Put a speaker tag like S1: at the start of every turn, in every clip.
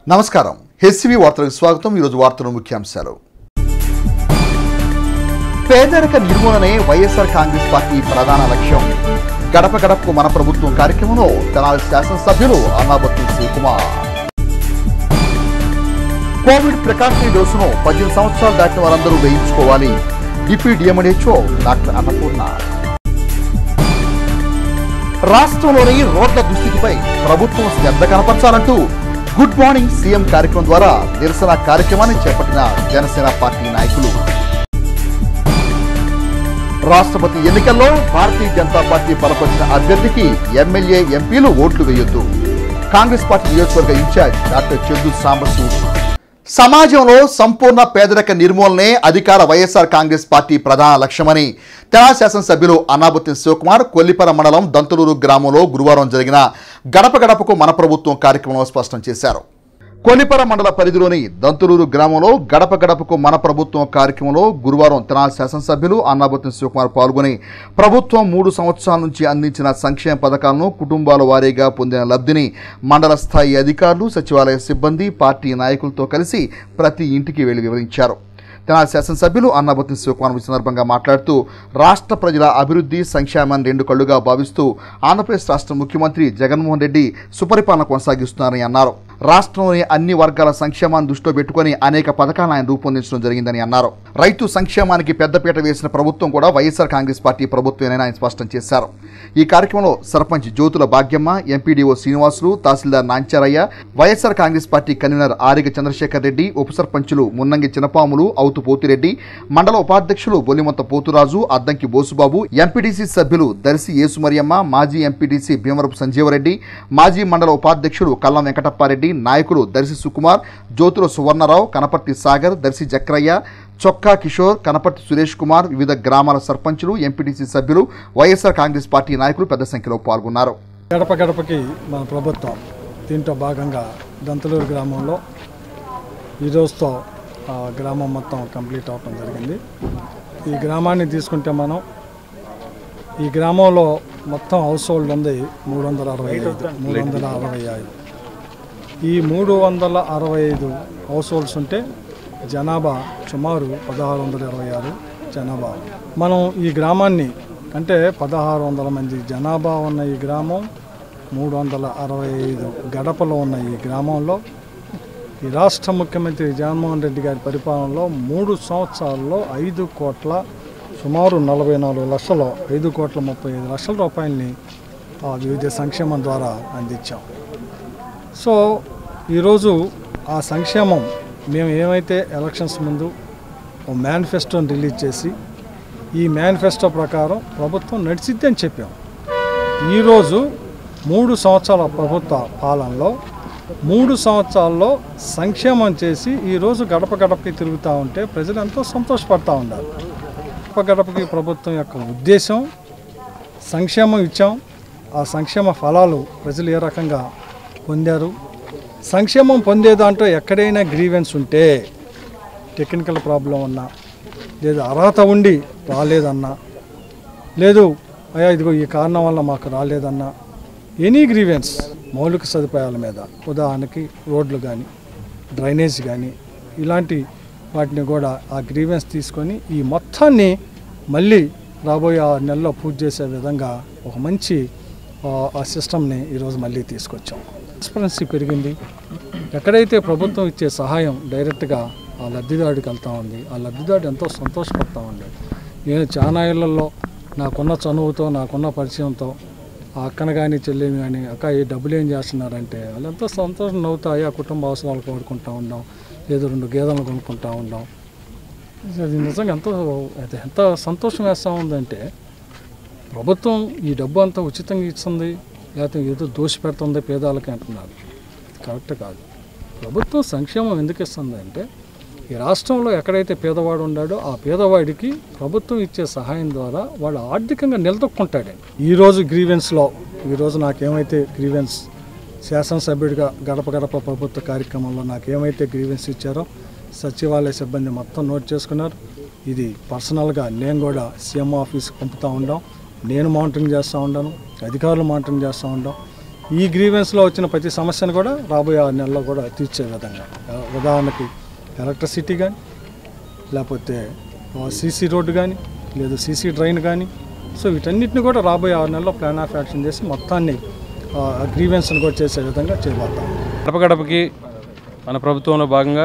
S1: నమస్కారం హెచ్సివి వార్తలకు స్వాగతం ఈరోజు వార్తల ముఖ్యాంశాలు పేదరిక నిర్మూలనే వైఎస్ఆర్ కాంగ్రెస్ పార్టీ ప్రధాన లక్ష్యం గడప గడపకు మన ప్రభుత్వం కార్యక్రమంలో తెనాలి శాసనసభ్యులు అన్నాబత్తి శివకుమార్ కోవిడ్ ప్రికాషనరీ డోసును పద్దెనిమిది సంవత్సరాలు దాటిన వారందరూ వేయించుకోవాలి డిప్యూటీ డిఎండిహెచ్ఓ డాక్టర్ అన్నపూర్ణ రాష్ట్రంలోని రోడ్ల దుస్థితిపై ప్రభుత్వం శ్రద్ధ కనపరచాలంటూ గుడ్ మార్నింగ్ సీఎం కార్యక్రమం ద్వారా నిరసన కార్యక్రమాన్ని చేపట్టిన జనసేన పార్టీ నాయకులు రాష్ట్రపతి ఎన్నికల్లో భారతీయ జనతా పార్టీ బలపరిచిన అభ్యర్థికి ఎమ్మెల్యే ఎంపీలు ఓట్లు వేయొద్దు కాంగ్రెస్ పార్టీ నియోజకవర్గ ఇన్ఛార్జ్ డాక్టర్ చందు సాంబశివుడు సమాజంలో సంపూర్ణ పేదరిక నిర్మూలనే అధికార వైఎస్ఆర్ కాంగ్రెస్ పార్టీ ప్రధాన లక్ష్యమని తెలంగాణ శాసనసభ్యులు అన్నాబుత్తిన శివకుమార్ కొల్లిపర మండలం దంతులూరు గ్రామంలో గురువారం జరిగిన గడప గడపకు మన ప్రభుత్వం కార్యక్రమంలో స్పష్టం చేశారు కొలిపర మండల పరిధిలోని దంతులూరు గ్రామంలో గడప గడపకు మన ప్రభుత్వం కార్యక్రమంలో గురువారం తెనాలి శాసనసభ్యులు అన్నాబత్తిన శివకుమార్ పాల్గొని ప్రభుత్వం మూడు సంవత్సరాల నుంచి అందించిన సంక్షేమ పథకాలను కుటుంబాల వారీగా పొందిన లబ్ధిని మండల స్థాయి అధికారులు సచివాలయ సిబ్బంది పార్టీ నాయకులతో కలిసి ప్రతి ఇంటికి వెళ్లి వివరించారు తెనాలి శాసనసభ్యులు అన్నబత్తి శివకుమార్ ఈ సందర్భంగా మాట్లాడుతూ రాష్ట్ర ప్రజల అభివృద్ధి సంక్షేమాన్ని రెండు కళ్లుగా భావిస్తూ ఆంధ్రప్రదేశ్ రాష్ట్ర ముఖ్యమంత్రి జగన్మోహన్ రెడ్డి సుపరిపాలన కొనసాగిస్తున్నారని అన్నారు రాష్ట్రంలోని అన్ని వర్గాల సంక్షేమాన్ని దృష్టిలో పెట్టుకుని అనేక పథకాలను ఆయన రూపొందించడం జరిగిందని అన్నారు రైతు సంక్షేమానికి పెద్దపీట వేసిన ప్రభుత్వం కూడా వైఎస్ఆర్ కాంగ్రెస్ పార్టీ ప్రభుత్వమేనని ఆయన స్పష్టం చేశారు ఈ కార్యక్రమంలో sarpanch Jyothula Bhagyamma MPDO Srinivasulu tahsildar Nancharaiah YSR Congress party convener Ariga Chandrasekhar Reddy ఉప సర్పంచులు మున్నంగి చిన్నపాములు అవుతు పోతిరెడ్డి మండల ఉపాధ్యక్షులు బొలిమంత పోతురాజు అద్దంకి బోసుబాబు ఎంపీటీసీ సభ్యులు దర్శి యేసుమరియమ్మ మాజీ ఎంపీటీసీ భీమవరపు సంజీవరెడ్డి మాజీ మండల ఉపాధ్యక్షులు కల్లం వెంకటప్పారెడ్డి నాయకులు దర్శి సుకుమార్ జ్యోతుల సువర్ణరావు కనపర్తి సాగర్ దర్శి జక్రయ్య చొక్కా కిషోర్ కనపర్తి సురేష్ కుమార్ వివిధ గ్రామాల సర్పంచులు ఎంపీటీసీ సభ్యులు వైఎస్ఆర్ కాంగ్రెస్ పార్టీ నాయకులు పెద్ద సంఖ్యలో పాల్గొన్నారు
S2: గడప గడపకి మన ప్రభుత్వం దీంట్లో భాగంగా దంతలూరు గ్రామంలో ఈ రోజుతో ఆ గ్రామం మొత్తం కంప్లీట్ అవటం జరిగింది ఈ గ్రామాన్ని తీసుకుంటే మనం ఈ గ్రామంలో మొత్తం హౌస్ హోల్డ్ ఉంది మూడు వందల అరవై ఐదు మూడు వందల అరవై ఐదు ఈ మూడు వందల అరవై ఐదు హౌస్ హోల్డ్స్ ఉంటే జనాభా సుమారు పదహారు వందల ఇరవై ఆరు జనాభా మనం ఈ గ్రామాన్ని అంటే పదహారు వందల మంది జనాభా ఉన్న ఈ గ్రామం మూడు వందల అరవై ఐదు గడపలో ఉన్న ఈ గ్రామంలో ఈ రాష్ట్ర ముఖ్యమంత్రి జగన్మోహన్ రెడ్డి గారి పరిపాలనలో మూడు సంవత్సరాల్లో ఐదు కోట్ల సుమారు నలభై నాలుగు లక్షల ఐదు కోట్ల ముప్పై ఐదు లక్షల రూపాయలని ఆ వివిధ సంక్షేమం ద్వారా అందించాం సో ఈరోజు ఆ సంక్షేమం మేము ఏమైతే ఎలక్షన్స్ ముందు ఓ మేనిఫెస్టోని రిలీజ్ చేసి ఈ మేనిఫెస్టో ప్రకారం ప్రభుత్వం నడిచిద్ది అని చెప్పాం ఈరోజు మూడు సంవత్సరాల ప్రభుత్వ పాలనలో మూడు సంవత్సరాల్లో సంక్షేమం చేసి ఈరోజు గడప గడపకి తిరుగుతూ ఉంటే ప్రజలు ఎంతో సంతోషపడతా ఉన్నారు గడప గడపకి ప్రభుత్వం యొక్క ఉద్దేశం సంక్షేమం ఇచ్చాం ఆ సంక్షేమ ఫలాలు ప్రజలు ఏ రకంగా పొందారు సంక్షేమం పొందే దాంట్లో ఎక్కడైనా గ్రీవెన్స్ ఉంటే టెక్నికల్ ప్రాబ్లం ఉన్నా లేదా అర్హత ఉండి రాలేదన్నా లేదు అయ్యా ఇదిగో ఈ కారణం వల్ల మాకు రాలేదన్నా ఎనీ గ్రీవెన్స్ మౌలిక సదుపాయాల మీద ఉదాహరణకి రోడ్లు కానీ డ్రైనేజ్ కానీ ఇలాంటి వాటిని కూడా ఆ గ్రీవెన్స్ తీసుకొని ఈ మొత్తాన్ని మళ్ళీ రాబోయే ఆరు నెలల్లో పూర్తి చేసే విధంగా ఒక మంచి ఆ, ఆ సిస్టమ్ని ఈరోజు మళ్ళీ తీసుకొచ్చాం ట్రాన్స్పరెన్సీ పెరిగింది ఎక్కడైతే ప్రభుత్వం ఇచ్చే సహాయం డైరెక్ట్గా ఆ లబ్ధిదారుడికి వెళ్తూ ఉంది ఆ లబ్ధిదారుడు ఎంతో సంతోషపడతా ఉంది నేను చాలా ఇళ్లలో నాకున్న చనువుతో నాకున్న పరిచయంతో ఆ అక్కన కానీ చెల్లిని కానీ అక్క ఈ డబ్బులు ఏం చేస్తున్నారంటే వాళ్ళు ఎంతో సంతోషం నవ్వుతాయి ఆ కుటుంబ అవసరాలు కోరుకుంటా ఉన్నాం ఏదో రెండు గేదెలను కొనుక్కుంటా ఉన్నాం అది నిజంగా ఎంతో అది ఎంత సంతోషం వేస్తూ ఉందంటే ప్రభుత్వం ఈ డబ్బు అంతా ఉచితంగా ఇస్తుంది లేకపోతే ఏదో దోషి పెడుతుంది పేదాలకి అంటున్నారు కరెక్ట్ కాదు ప్రభుత్వం సంక్షేమం ఎందుకు ఇస్తుంది అంటే ఈ రాష్ట్రంలో ఎక్కడైతే పేదవాడు ఉన్నాడో ఆ పేదవాడికి ప్రభుత్వం ఇచ్చే సహాయం ద్వారా వాడు ఆర్థికంగా నిలదొక్కుంటాడండి ఈరోజు గ్రీవెన్స్లో ఈరోజు నాకేమైతే గ్రీవెన్స్ శాసనసభ్యుడిగా గడప గడప ప్రభుత్వ కార్యక్రమంలో నాకేమైతే గ్రీవెన్స్ ఇచ్చారో సచివాలయ సిబ్బంది మొత్తం నోట్ చేసుకున్నారు ఇది పర్సనల్గా నేను కూడా సీఎం ఆఫీస్కి పంపుతూ ఉండాం నేను మానిటరింగ్ చేస్తూ ఉన్నాను అధికారులు మానిటరింగ్ చేస్తూ ఉంటాం ఈ గ్రీవెన్స్లో వచ్చిన ప్రతి సమస్యను కూడా రాబోయే ఆరు నెలల్లో కూడా తీర్చే విధంగా ఉదాహరణకి ఎలక్ట్రిసిటీ కానీ లేకపోతే సీసీ రోడ్డు కానీ లేదు సీసీ డ్రైన్ కానీ సో వీటన్నిటిని కూడా రాబోయే ఆరు నెలల్లో ప్లాన్ ఆఫ్ యాక్షన్ చేసి మొత్తాన్ని గ్రీవెన్స్ని కూడా చేసే విధంగా చేయబోతాం
S3: గడప గడపకి మన ప్రభుత్వంలో భాగంగా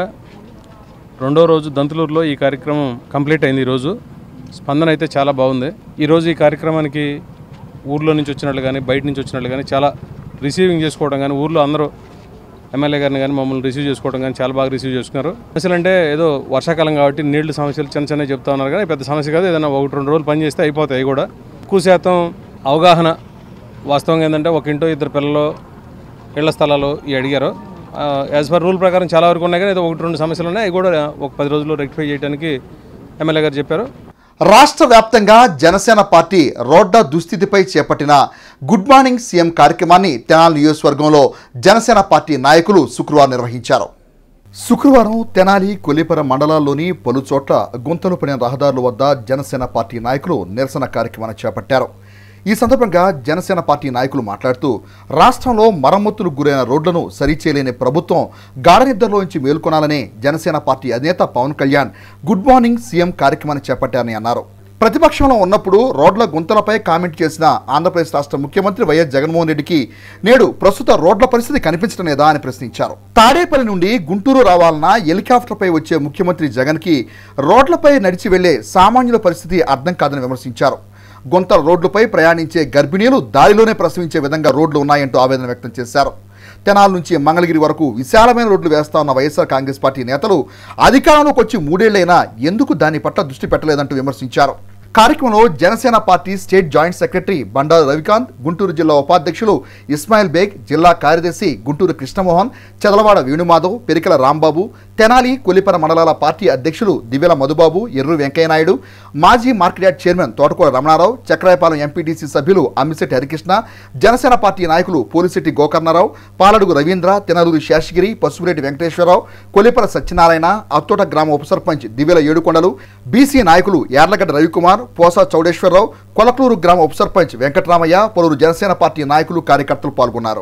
S3: రెండో రోజు దంతులూరులో ఈ కార్యక్రమం కంప్లీట్ అయింది ఈరోజు స్పందన అయితే చాలా బాగుంది ఈరోజు ఈ కార్యక్రమానికి ఊర్లో నుంచి వచ్చినట్లు కానీ బయట నుంచి వచ్చినట్లు కానీ చాలా రిసీవింగ్ చేసుకోవడం కానీ ఊర్లో అందరూ ఎమ్మెల్యే గారిని కానీ మమ్మల్ని రిసీవ్ చేసుకోవడం కానీ చాలా బాగా రిసీవ్ చేసుకున్నారు సమస్యలు అంటే ఏదో వర్షాకాలం కాబట్టి నీళ్లు సమస్యలు చిన్న చిన్న చెప్తా ఉన్నారు కానీ పెద్ద సమస్య కాదు ఏదైనా ఒకటి రెండు రోజులు పని చేస్తే అయిపోతాయి అవి కూడా ఎక్కువ శాతం అవగాహన వాస్తవంగా ఏంటంటే ఒక ఇంటో ఇద్దరు పిల్లలు ఇళ్ల స్థలాలు ఇవి అడిగారు యాజ్ పర్ రూల్ ప్రకారం చాలా వరకు ఉన్నాయి కానీ ఏదో ఒకటి రెండు సమస్యలు ఉన్నాయి అవి కూడా ఒక పది రోజుల్లో రెక్టిఫై చేయడానికి ఎమ్మెల్యే గారు చెప్పారు
S1: రాష్ట్ర వ్యాప్తంగా జనసేన పార్టీ రోడ్ల దుస్థితిపై చేపట్టిన గుడ్ మార్నింగ్ సీఎం కార్యక్రమాన్ని తెనాలి నియోజకవర్గంలో జనసేన పార్టీ నాయకులు శుక్రవారం నిర్వహించారు శుక్రవారం తెనాలి కొల్లిపర మండలాల్లోని పలు చోట్ల గుంతలు పడిన రహదారుల వద్ద జనసేన పార్టీ నాయకులు నిరసన కార్యక్రమాన్ని చేపట్టారు ఈ సందర్భంగా జనసేన పార్టీ నాయకులు మాట్లాడుతూ రాష్ట్రంలో మరమ్మతులకు గురైన రోడ్లను సరిచేయలేని ప్రభుత్వం గాఢనిద్రలోంచి మేల్కొనాలని జనసేన పార్టీ అధినేత Pawan Kalyan good morning CM కార్యక్రమాన్ని చేపట్టారని అన్నారు ప్రతిపక్షంలో ఉన్నప్పుడు రోడ్ల గుంతలపై కామెంట్ చేసిన ఆంధ్రప్రదేశ్ రాష్ట్ర ముఖ్యమంత్రి వైఎస్ జగన్మోహన్ రెడ్డికి నేడు ప్రస్తుత రోడ్ల పరిస్థితి కనిపించడం లేదా అని ప్రశ్నించారు తాడేపల్లి నుండి గుంటూరు రావాలన్నా హెలికాప్టర్పై వచ్చే ముఖ్యమంత్రి జగన్కి రోడ్లపై నడిచి వెళ్లే సామాన్యుల పరిస్థితి అర్థం కాదని విమర్శించారు గుంతల రోడ్లపై ప్రయాణించే గర్భిణీలు దారిలోనే ప్రసవించే విధంగా రోడ్లు ఉన్నాయంటూ ఆవేదన వ్యక్తం చేశారు తెనాల నుంచి మంగళగిరి వరకు విశాలమైన రోడ్లు వేస్తా ఉన్న వైఎస్ఆర్ కాంగ్రెస్ పార్టీ నేతలు అధికారంలోకి వచ్చి మూడేళ్లైనా ఎందుకు దాని పట్ల దృష్టి పెట్టలేదంటూ విమర్శించారు కార్యక్రమంలో Janasena party state joint secretary Bandaru Ravikanth Guntur జిల్లా ఉపాధ్యక్షులు ఇస్మాయిల్ బేగ్ జిల్లా కార్యదర్శి గుంటూరు కృష్ణమోహన్ చదలవాడ వేణుమాధవ్ పెరికల రాంబాబు తెనాలి కొల్లిపర మండలాల పార్టీ అధ్యక్షులు దివ్యల మధుబాబు ఎర్రు వెంకయ్యనాయుడు మాజీ మార్కెట్ యార్డ్ చైర్మన్ తోటకూర రమణారావు చక్రాయపాలెం ఎంపీటీసీ సభ్యులు అమ్మిశెట్టి హరికృష్ణ జనసేన పార్టీ నాయకులు పోలిశెట్టి గోకర్ణరావు పాలడుగు రవీంద్ర తెనలూరు శేషగిరి పసుపురెడ్డి వెంకటేశ్వరరావు కొల్లిపర సత్యనారాయణ అత్తోట గ్రామ ఉప సర్పంచ్ దివ్యల ఏడుకొండలు బీసీ నాయకులు యార్లగడ్డ రవికుమార్ పోసా చౌడేశ్వరరావు కొలకలూరు గ్రామ ఉప సర్పంచ్ వెంకటరామయ్య పలువురు జనసేన పార్టీ నాయకులు కార్యకర్తలు పాల్గొన్నారు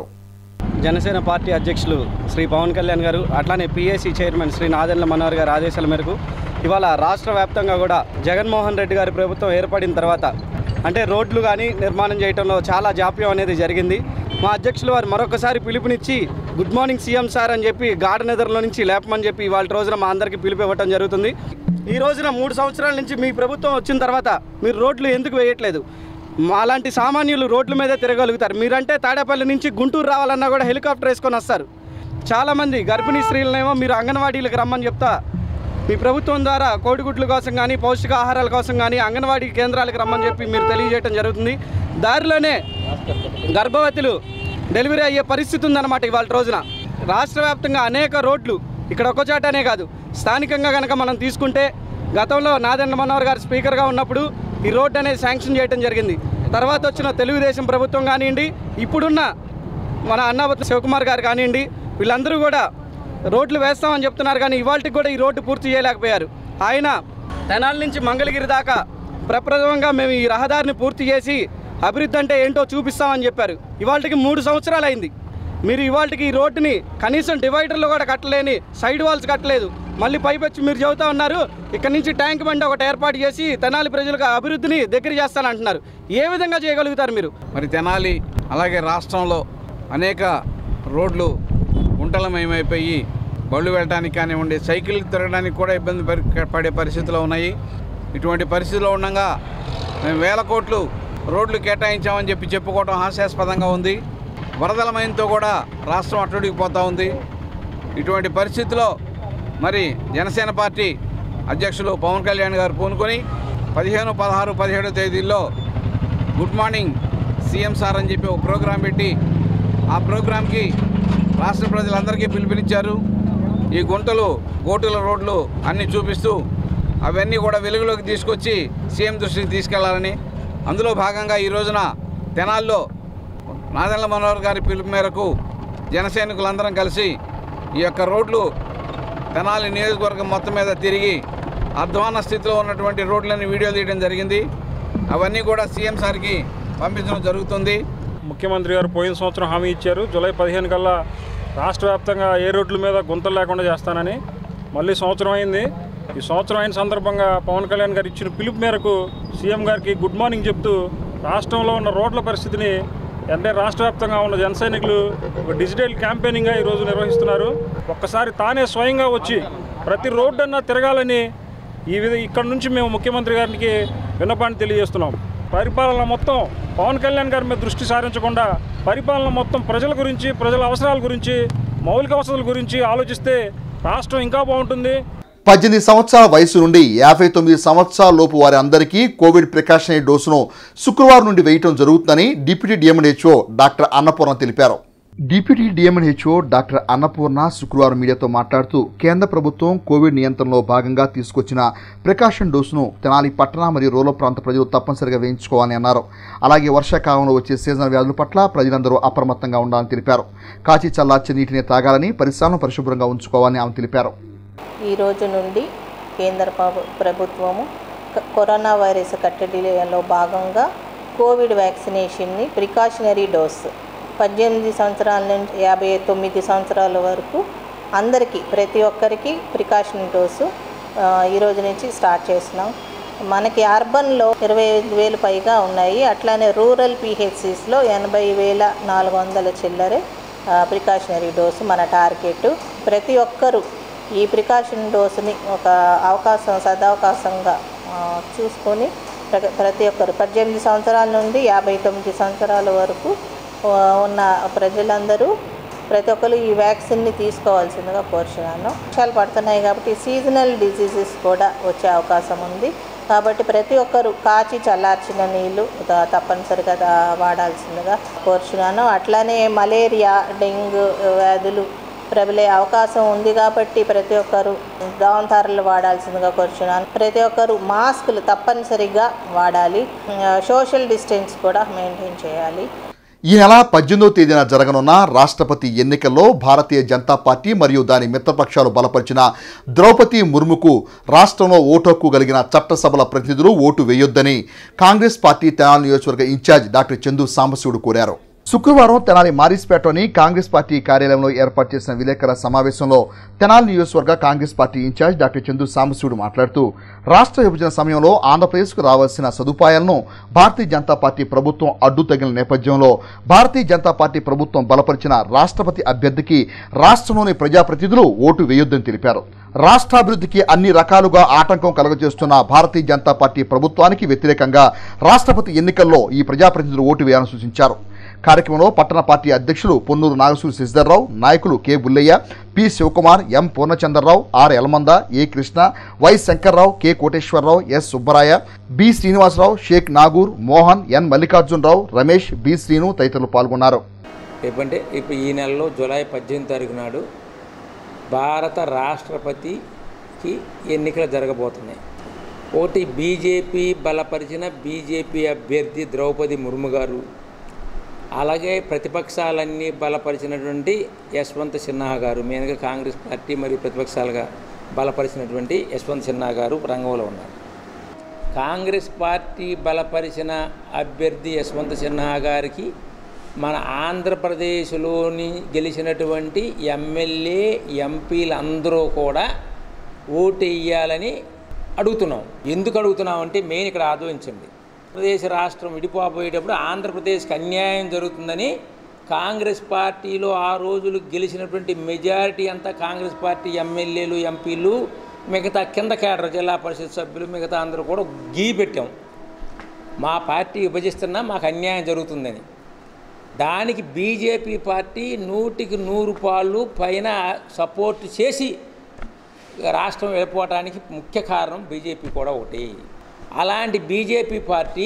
S4: జనసేన పార్టీ అధ్యక్షులు శ్రీ పవన్ కళ్యాణ్ గారు అట్లానే పిఎస్సి చైర్మన్ శ్రీ నాదెండ్ల మనోహర్ గారి ఆదేశాల మేరకు ఇవాళ రాష్ట్ర వ్యాప్తంగా కూడా జగన్మోహన్ రెడ్డి గారి ప్రభుత్వం ఏర్పడిన తర్వాత అంటే రోడ్లు కానీ నిర్మాణం చేయడంలో చాలా జాప్యం అనేది జరిగింది మా అధ్యక్షులు వారు మరొకసారి పిలుపునిచ్చి గుడ్ మార్నింగ్ సీఎం సార్ అని చెప్పి గార్డెన్ ఎదర్లో నుంచి లేపమని చెప్పి ఇవాళ రోజున మా అందరికీ పిలుపు ఇవ్వడం జరుగుతుంది ఈ రోజున మూడు సంవత్సరాల నుంచి మీ ప్రభుత్వం వచ్చిన తర్వాత మీరు రోడ్లు ఎందుకు వేయట్లేదు మాలాంటి సామాన్యులు రోడ్ల మీదే తిరగలుగుతారు మీరంటే తాడేపల్లి నుంచి గుంటూరు రావాలన్నా కూడా హెలికాప్టర్ వేసుకొని వస్తారు చాలామంది గర్భిణీ స్త్రీలనేమో మీరు అంగన్వాడీలకు రమ్మని చెప్తా మీ ప్రభుత్వం ద్వారా కోడిగుడ్ల కోసం కానీ పౌష్టికాహారాల కోసం కానీ అంగన్వాడీ కేంద్రాలకు రమ్మని చెప్పి మీరు తెలియజేయడం జరుగుతుంది దారిలోనే గర్భవతులు డెలివరీ అయ్యే పరిస్థితి ఉందన్నమాట ఇవాళ రోజున రాష్ట్ర వ్యాప్తంగా అనేక రోడ్లు ఇక్కడ ఒక చాటనే కాదు స్థానికంగా కనుక మనం తీసుకుంటే గతంలో నాదెండ్ల మనోహర్ గారు స్పీకర్గా ఉన్నప్పుడు ఈ రోడ్డు అనేది శాంక్షన్ చేయడం జరిగింది తర్వాత వచ్చిన తెలుగుదేశం ప్రభుత్వం కానివ్వండి ఇప్పుడున్న మన అన్నావతి శివకుమార్ గారు కానివ్వండి వీళ్ళందరూ కూడా రోడ్లు వేస్తామని చెప్తున్నారు కానీ ఇవాళకి కూడా ఈ రోడ్డు పూర్తి చేయలేకపోయారు ఆయన తెనాల నుంచి మంగళగిరి దాకా ప్రప్రథమంగా మేము ఈ రహదారిని పూర్తి చేసి అభివృద్ధి అంటే ఏంటో చూపిస్తామని చెప్పారు ఇవాళకి మూడు సంవత్సరాలు అయింది మీరు ఇవాళకి ఈ రోడ్డుని కనీసం డివైడర్లు కూడా కట్టలేని సైడ్ వాల్స్ కట్టలేదు మళ్ళీ పైపెచ్చి మీరు చెబుతా ఉన్నారు ఇక్కడ నుంచి ట్యాంక్ బండి ఒకటి ఏర్పాటు చేసి తెనాలి ప్రజలకు అభివృద్ధిని దగ్గర చేస్తానంటున్నారు ఏ విధంగా చేయగలుగుతారు మీరు
S5: మరి తెనాలి అలాగే రాష్ట్రంలో అనేక రోడ్లు గుంటలమయమైపోయి బళ్ళు వెళ్ళడానికి కానివ్వండి సైకిల్ తిరగడానికి కూడా ఇబ్బంది పరి- పడే పరిస్థితిలో ఉన్నాయి ఇటువంటి పరిస్థితిలో ఉండగా మేము వేల కోట్లు రోడ్లు కేటాయించామని చెప్పి చెప్పుకోవడం హాస్యాస్పదంగా ఉంది వరదలమయంతో కూడా రాష్ట్రం అట్టుడికిపోతూ ఉంది ఇటువంటి పరిస్థితిలో మరి జనసేన పార్టీ అధ్యక్షులు పవన్ కళ్యాణ్ గారు పూనుకొని పదిహేను పదహారు పదిహేడు తేదీల్లో గుడ్ మార్నింగ్ సీఎం సార్ అని చెప్పి ఒక ప్రోగ్రాం పెట్టి ఆ ప్రోగ్రాంకి రాష్ట్ర ప్రజలందరికీ పిలుపునిచ్చారు ఈ గుంటలు గోటుల రోడ్లు అన్నీ చూపిస్తూ అవన్నీ కూడా వెలుగులోకి తీసుకొచ్చి సీఎం దృష్టికి తీసుకెళ్లాలని అందులో భాగంగా ఈ రోజున తెనాల్లో నాదెళ్ల మనోహర్ గారి పిలుపు మేరకు జనసైనికులందరం కలిసి ఈ యొక్క రోడ్లు తెనాలి నియోజకవర్గం మొత్తం మీద తిరిగి అధ్వాన స్థితిలో ఉన్నటువంటి రోడ్లని వీడియో తీయడం జరిగింది అవన్నీ కూడా సీఎం సార్కి పంపించడం జరుగుతుంది
S6: ముఖ్యమంత్రి గారు పోయిన సంవత్సరం హామీ ఇచ్చారు జూలై పదిహేను కల్లా రాష్ట్ర వ్యాప్తంగా ఏ రోడ్ల మీద గుంతలు లేకుండా చేస్తానని మళ్ళీ సంవత్సరం అయింది ఈ సంవత్సరం అయిన సందర్భంగా పవన్ కళ్యాణ్ గారు ఇచ్చిన పిలుపు మేరకు సీఎం గారికి గుడ్ మార్నింగ్ చెప్తూ రాష్ట్రంలో ఉన్న రోడ్ల పరిస్థితిని అంటే రాష్ట్ర వ్యాప్తంగా ఉన్న జన సైనికులు ఒక డిజిటల్ క్యాంపెయినింగ్గా ఈరోజు నిర్వహిస్తున్నారు ఒక్కసారి తానే స్వయంగా వచ్చి ప్రతి రోడ్డన్నా తిరగాలని ఈ విధ ఇక్కడ నుంచి మేము ముఖ్యమంత్రి గారికి విన్నపాన్ని తెలియజేస్తున్నాం పరిపాలన మొత్తం పవన్ కళ్యాణ్ గారి మీద దృష్టి సారించకుండా పరిపాలన మొత్తం ప్రజల గురించి ప్రజల అవసరాల గురించి మౌలిక వసతుల గురించి ఆలోచిస్తే రాష్ట్రం ఇంకా బాగుంటుంది
S1: పద్దెనిమిది సంవత్సరాల వయసు నుండి యాభై తొమ్మిది సంవత్సరాల లోపు వారి అందరికీ కోవిడ్ ప్రికాషనరీ డోసును శుక్రవారం నుండి వేయటం జరుగుతుందని డిప్యూటీ డిఎంఎన్హెచ్ఓ డాక్టర్ అన్నపూర్ణ తెలిపారు డిప్యూటీ డిఎంఎన్హెచ్ఓ డాక్టర్ అన్నపూర్ణ శుక్రవారం మీడియాతో మాట్లాడుతూ కేంద్ర ప్రభుత్వం కోవిడ్ నియంత్రణలో భాగంగా తీసుకొచ్చిన ప్రికాషన్ డోసును తెనాలి పట్టణ మరియు రూరల్ ప్రాంత ప్రజలు తప్పనిసరిగా వేయించుకోవాలని అన్నారు అలాగే వర్షాకాలంలో వచ్చే సీజనల్ వ్యాధుల పట్ల ప్రజలందరూ అప్రమత్తంగా ఉండాలని తెలిపారు కాచి చల్లార్చే నీటిని తాగాలని పరిసరాలను పరిశుభ్రంగా ఉంచుకోవాలని ఆమె తెలిపారు
S7: ఈ రోజు నుండి కేంద్ర ప్రభు- ప్రభుత్వము క- కరోనా వైరస్ కట్టడిలో భాగంగా కోవిడ్ వ్యాక్సినేషన్ని ప్రికాషనరీ డోస్ పద్దెనిమిది సంవత్సరాల నుంచి యాభై తొమ్మిది సంవత్సరాల వరకు అందరికీ ప్రతి ఒక్కరికి ప్రికాషన్ డోసు ఆ, ఈ రోజు నుంచి స్టార్ట్ చేస్తున్నాం మనకి అర్బన్లో ఇరవై ఐదు వేలు పైగా ఉన్నాయి అట్లానే రూరల్ పిహెచ్సిస్లో ఎనభై వేల నాలుగు వందల చిల్లరే ప్రికాషనరీ డోసు మన టార్గెట్ ప్రతి ఒక్కరూ ఈ ప్రికాషన్ డోసుని ఒక అవకాశం సదవకాశంగా ఆ, చూసుకొని ప్ర- ప్రతి ఒక్కరు పద్దెనిమిది సంవత్సరాల నుండి యాభై తొమ్మిది సంవత్సరాల వరకు ఆ, ఉన్న ప్రజలందరూ ప్రతి ఒక్కరు ఈ వ్యాక్సిన్ని తీసుకోవాల్సిందిగా కోరుచున్నాను వర్షాలు పడుతున్నాయి కాబట్టి సీజనల్ డిసీజెస్ కూడా వచ్చే అవకాశం ఉంది కాబట్టి ప్రతి ఒక్కరు కాచి చల్లార్చిన నీళ్లు త- తప్పనిసరిగా తా- వాడాల్సిందిగా కోరుచున్నాను అట్లానే మలేరియా డెంగ్యూ వ్యాధులు ప్రబలే అవకాశం ఉంది కాబట్టి ప్రతి ఒక్కరు దోమతారలు వాడాల్సిందిగా కోరుచున్నాను ప్రతి ఒక్కరు మాస్కులు తప్పనిసరిగా వాడాలి ఆ, సోషల్ డిస్టెన్స్ కూడా మెయింటైన్ చేయాలి
S1: ఈ నెల పద్దెనిమిదవ తేదీన జరగనున్న రాష్ట్రపతి ఎన్నికల్లో భారతీయ జనతా పార్టీ మరియు దాని మిత్రపక్షాలు బలపరిచిన ద్రౌపది ముర్ముకు రాష్ట్రంలో ఓటు హక్కు కలిగిన చట్టసభల ప్రతినిధులు ఓటు వేయొద్దని కాంగ్రెస్ పార్టీ తెనాలి నియోజకవర్గ ఇన్ఛార్జ్ డాక్టర్ చందు సాంబశివుడు కోరారు శుక్రవారం తెనాలి మారిస్పేటలోని కాంగ్రెస్ పార్టీ కార్యాలయంలో ఏర్పాటు చేసిన విలేకరుల సమావేశంలో తెనాలి నియోజకవర్గ Congress party incharge doctor Chandu Sambasivudu మాట్లాడుతూ రాష్ట్ర విభజన సమయంలో ఆంధ్రప్రదేశ్కు రావాల్సిన సదుపాయాలను భారతీయ జనతా పార్టీ ప్రభుత్వం అడ్డు తగిలిన నేపథ్యంలో భారతీయ జనతా పార్టీ ప్రభుత్వం బలపరిచిన రాష్ట్రపతి అభ్యర్థికి రాష్ట్రంలోని ప్రజాప్రతినిధులు ఓటు వేయొద్దని తెలిపారు రాష్ట్రాభివృద్ధికి అన్ని రకాలుగా ఆటంకం కలుగజేస్తున్న భారతీయ జనతా పార్టీ ప్రభుత్వానికి వ్యతిరేకంగా రాష్ట్రపతి ఎన్నికల్లో ఈ ప్రజాప్రతినిధులు ఓటు వేయాలని సూచించారు కార్యక్రమంలో పట్టణ పార్టీ అధ్యక్షులు పొన్నూరు నాగసూరి శశిధర్రావు నాయకులు K Bullaiah P Sivakumar M Purnachandrarao R Elamanda A Krishna Y Sankararao K Koteswararao S Subbaraya B Srinivasarao Shaik Nagur Mohan N Mallikarjunarao Ramesh B Srinu తదితరులు పాల్గొన్నారు
S8: రేపంటే ఇప్పుడు ఈ నెలలో జూలై పద్దెనిమిది తారీఖు నాడు భారత రాష్ట్రపతికి ఎన్నికలు జరగబోతున్నాయి ఒకటి బీజేపీ బలపరిచిన బీజేపీ అభ్యర్థి ద్రౌపది ముర్ము గారు అలాగే ప్రతిపక్షాలన్నీ బలపరిచినటువంటి యశ్వంత్ సిన్హా గారు మెయిన్గా కాంగ్రెస్ పార్టీ మరియు ప్రతిపక్షాలుగా బలపరిచినటువంటి యశ్వంత్ సిన్హా గారు రంగంలో ఉన్నారు కాంగ్రెస్ పార్టీ బలపరిచిన అభ్యర్థి యశ్వంత్ సిన్హా గారికి మన ఆంధ్రప్రదేశ్లోని గెలిచినటువంటి ఎమ్మెల్యే ఎంపీలందరూ కూడా ఓటు వేయాలని అడుగుతున్నాం ఎందుకు అడుగుతున్నాం అంటే మెయిన్ ఇక్కడ ఆలోచించండి ఆంధ్రప్రదేశ్ రాష్ట్రం విడిపోబోయేటప్పుడు ఆంధ్రప్రదేశ్కి అన్యాయం జరుగుతుందని కాంగ్రెస్ పార్టీలో ఆ రోజులు గెలిచినటువంటి మెజారిటీ అంతా కాంగ్రెస్ పార్టీ ఎమ్మెల్యేలు ఎంపీలు మిగతా కింద కేడర్ జిల్లా పరిషత్ సభ్యులు మిగతా అందరూ కూడా గీ పెట్టాం మా పార్టీ విభజిస్తున్నా మాకు అన్యాయం జరుగుతుందని దానికి బీజేపీ పార్టీ నూటికి నూరు పాళ్ళు పైన సపోర్ట్ చేసి రాష్ట్రం వెళ్ళిపోవడానికి ముఖ్య కారణం బీజేపీ కూడా ఒకటి అలాంటి బీజేపీ పార్టీ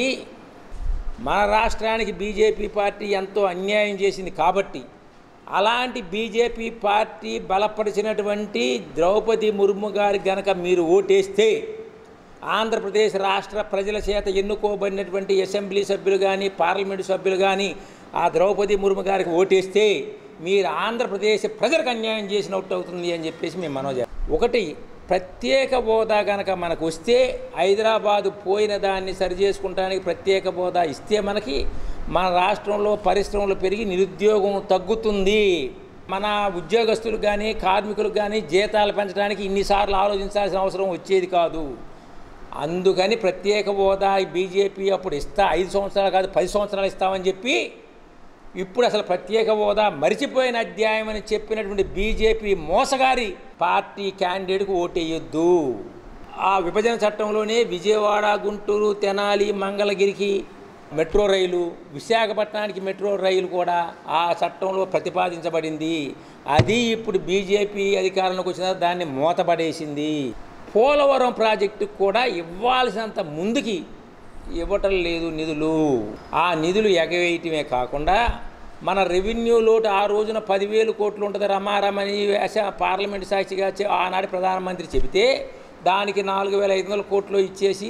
S8: మన రాష్ట్రానికి బీజేపీ పార్టీ ఎంతో అన్యాయం చేసింది కాబట్టి అలాంటి బీజేపీ పార్టీ బలపరిచినటువంటి ద్రౌపది ముర్ము గారి గనక మీరు ఓటేస్తే ఆంధ్రప్రదేశ్ రాష్ట్ర ప్రజల చేత ఎన్నుకోబడినటువంటి అసెంబ్లీ సభ్యులు కానీ పార్లమెంటు సభ్యులు కానీ ఆ ద్రౌపది ముర్ము గారికి ఓటేస్తే మీరు ఆంధ్రప్రదేశ్ ప్రజలకు అన్యాయం చేసినట్టు అవుతుంది అని చెప్పేసి మేము మనో ఒకటి ప్రత్యేక హోదా కనుక మనకు వస్తే హైదరాబాదు పోయిన దాన్ని సరిచేసుకుంటానికి ప్రత్యేక హోదా ఇస్తే మనకి మన రాష్ట్రంలో పరిశ్రమలు పెరిగి నిరుద్యోగం తగ్గుతుంది మన ఉద్యోగస్తులకు కానీ కార్మికులకు కానీ జీతాలు పెంచడానికి ఇన్నిసార్లు ఆలోచించాల్సిన అవసరం వచ్చేది కాదు అందుకని ప్రత్యేక హోదా బీజేపీ అప్పుడు ఇస్తా ఐదు సంవత్సరాలు కాదు పది సంవత్సరాలు ఇస్తామని చెప్పి ఇప్పుడు అసలు ప్రత్యేక హోదా మరిచిపోయిన అధ్యాయం అని చెప్పినటువంటి బీజేపీ మోసగారి పార్టీ క్యాండిడేట్కు ఓటేయొద్దు ఆ విభజన చట్టంలోనే విజయవాడ గుంటూరు తెనాలి మంగళగిరికి మెట్రో రైలు విశాఖపట్నానికి మెట్రో రైలు కూడా ఆ చట్టంలో ప్రతిపాదించబడింది అది ఇప్పుడు బీజేపీ అధికారంలోకి వచ్చిన తర్వాత దాన్ని మూతపడేసింది పోలవరం ప్రాజెక్టుకు కూడా ఇవ్వాల్సినంత ముందుకి ఇవ్వటం లేదు నిధులు ఆ నిధులు ఎగవేయటమే కాకుండా మన రెవెన్యూ లోటు ఆ రోజున పదివేలు కోట్లు ఉంటుంది రమారమని అస- పార్లమెంట్ సాక్షిగా చె- ఆనాటి ప్రధానమంత్రి చెబితే దానికి నాలుగు వేల ఐదు వందల కోట్లు ఇచ్చేసి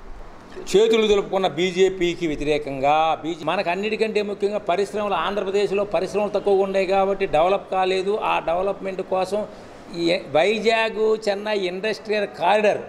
S8: చేతులు దులుపుకున్న బీజేపీకి వ్యతిరేకంగా బీజే మనకు అన్నిటికంటే ముఖ్యంగా పరిశ్రమలు ఆంధ్రప్రదేశ్లో పరిశ్రమలు తక్కువగా ఉన్నాయి కాబట్టి డెవలప్ కాలేదు ఆ డెవలప్మెంట్ కోసం ఈ వైజాగ్ చెన్నై ఇండస్ట్రియల్ కారిడర్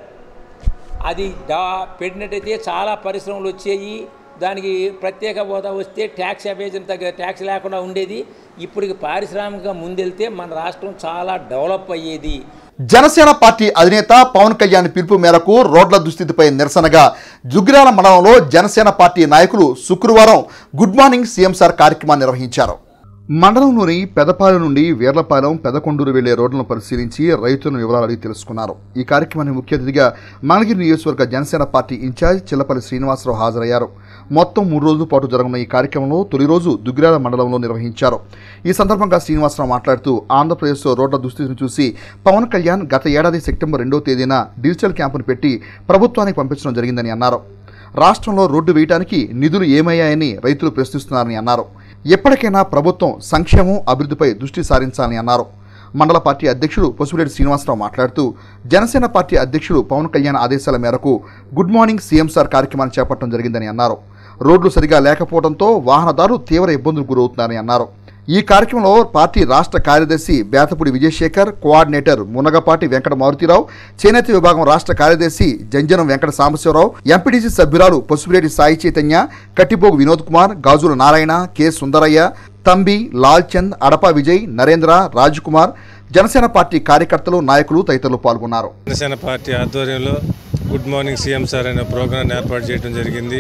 S8: అది డా పెట్టినట్టయితే చాలా పరిశ్రమలు వచ్చాయి దానికి ప్రత్యేక హోదా వస్తే ట్యాక్స్ అవేజన్ తగ్గ ట్యాక్స్ లేకుండా ఉండేది ఇప్పటికి పారిశ్రామిక ముందెళ్తే మన రాష్ట్రం చాలా డెవలప్ అయ్యేది
S1: జనసేన పార్టీ అధినేత పవన్ కళ్యాణ్ పిలుపు మేరకు రోడ్ల దుస్థితిపై నిరసనగా జుగ్గిరాల మండలంలో జనసేన పార్టీ నాయకులు శుక్రవారం గుడ్ మార్నింగ్ సీఎం సార్ కార్యక్రమాన్ని నిర్వహించారు మండలంలోని పెదపాలెం నుండి వీర్లపాలెం పెదకొండూరు వెళ్లే రోడ్లను పరిశీలించి రైతులను వివరాలు అడిగి తెలుసుకున్నారు ఈ కార్యక్రమానికి ముఖ్య అతిథిగా మంగళగిరి నియోజకవర్గ జనసేన పార్టీ ఇన్ఛార్జ్ చిల్లపల్లి శ్రీనివాసరావు హాజరయ్యారు మొత్తం మూడు రోజుల పాటు జరగనున్న ఈ కార్యక్రమంలో తొలి రోజు దుగ్గిరాల మండలంలో నిర్వహించారు ఈ సందర్భంగా శ్రీనివాసరావు మాట్లాడుతూ ఆంధ్రప్రదేశ్లో రోడ్ల దుస్థితిని చూసి పవన్ కళ్యాణ్ గత ఏడాది సెప్టెంబర్ రెండో తేదీన డిజిటల్ క్యాంపును పెట్టి ప్రభుత్వానికి పంపించడం జరిగిందని అన్నారు రాష్ట్రంలో రోడ్డు వేయడానికి నిధులు ఏమయ్యాయని రైతులు ప్రశ్నిస్తున్నారని అన్నారు ఎప్పటికైనా ప్రభుత్వం సంక్షేమం అభివృద్ధిపై దృష్టి సారించాలని అన్నారు మండల పార్టీ అధ్యక్షుడు పసుపురెడ్డి శ్రీనివాసరావు మాట్లాడుతూ జనసేన పార్టీ అధ్యక్షుడు పవన్ కళ్యాణ్ ఆదేశాల మేరకు గుడ్ మార్నింగ్ సీఎం సార్ కార్యక్రమాన్ని చేపట్టడం జరిగిందని అన్నారు రోడ్లు సరిగా లేకపోవడంతో వాహనదారులు తీవ్ర ఇబ్బందులకు గురవుతున్నారని అన్నారు ఈ కార్యక్రమంలో పార్టీ రాష్ట్ర కార్యదర్శి బేతపూడి విజయశేఖర్ కోఆర్డినేటర్ మునగపాటి వెంకట మారుతిరావు చేనేత విభాగం రాష్ట్ర కార్యదర్శి జంజనం వెంకట సాంబశివరావు ఎంపీటీసీ సభ్యురాలు పసుపురెడ్డి సాయి చైతన్య కట్టిపోగు వినోద్ కుమార్ గాజుల నారాయణ కె సుందరయ్య తంబి లాల్చంద్ అడప విజయ్ నరేంద్ర రాజ్ కుమార్ జనసేన పార్టీ కార్యకర్తలు నాయకులు తదితరులు పాల్గొన్నారు
S9: జనసేన పార్టీ ఆధ్వర్యంలో గుడ్ మార్నింగ్ సీఎం సార్ అనే ప్రోగ్రాం ఏర్పాటు చేయడం జరిగింది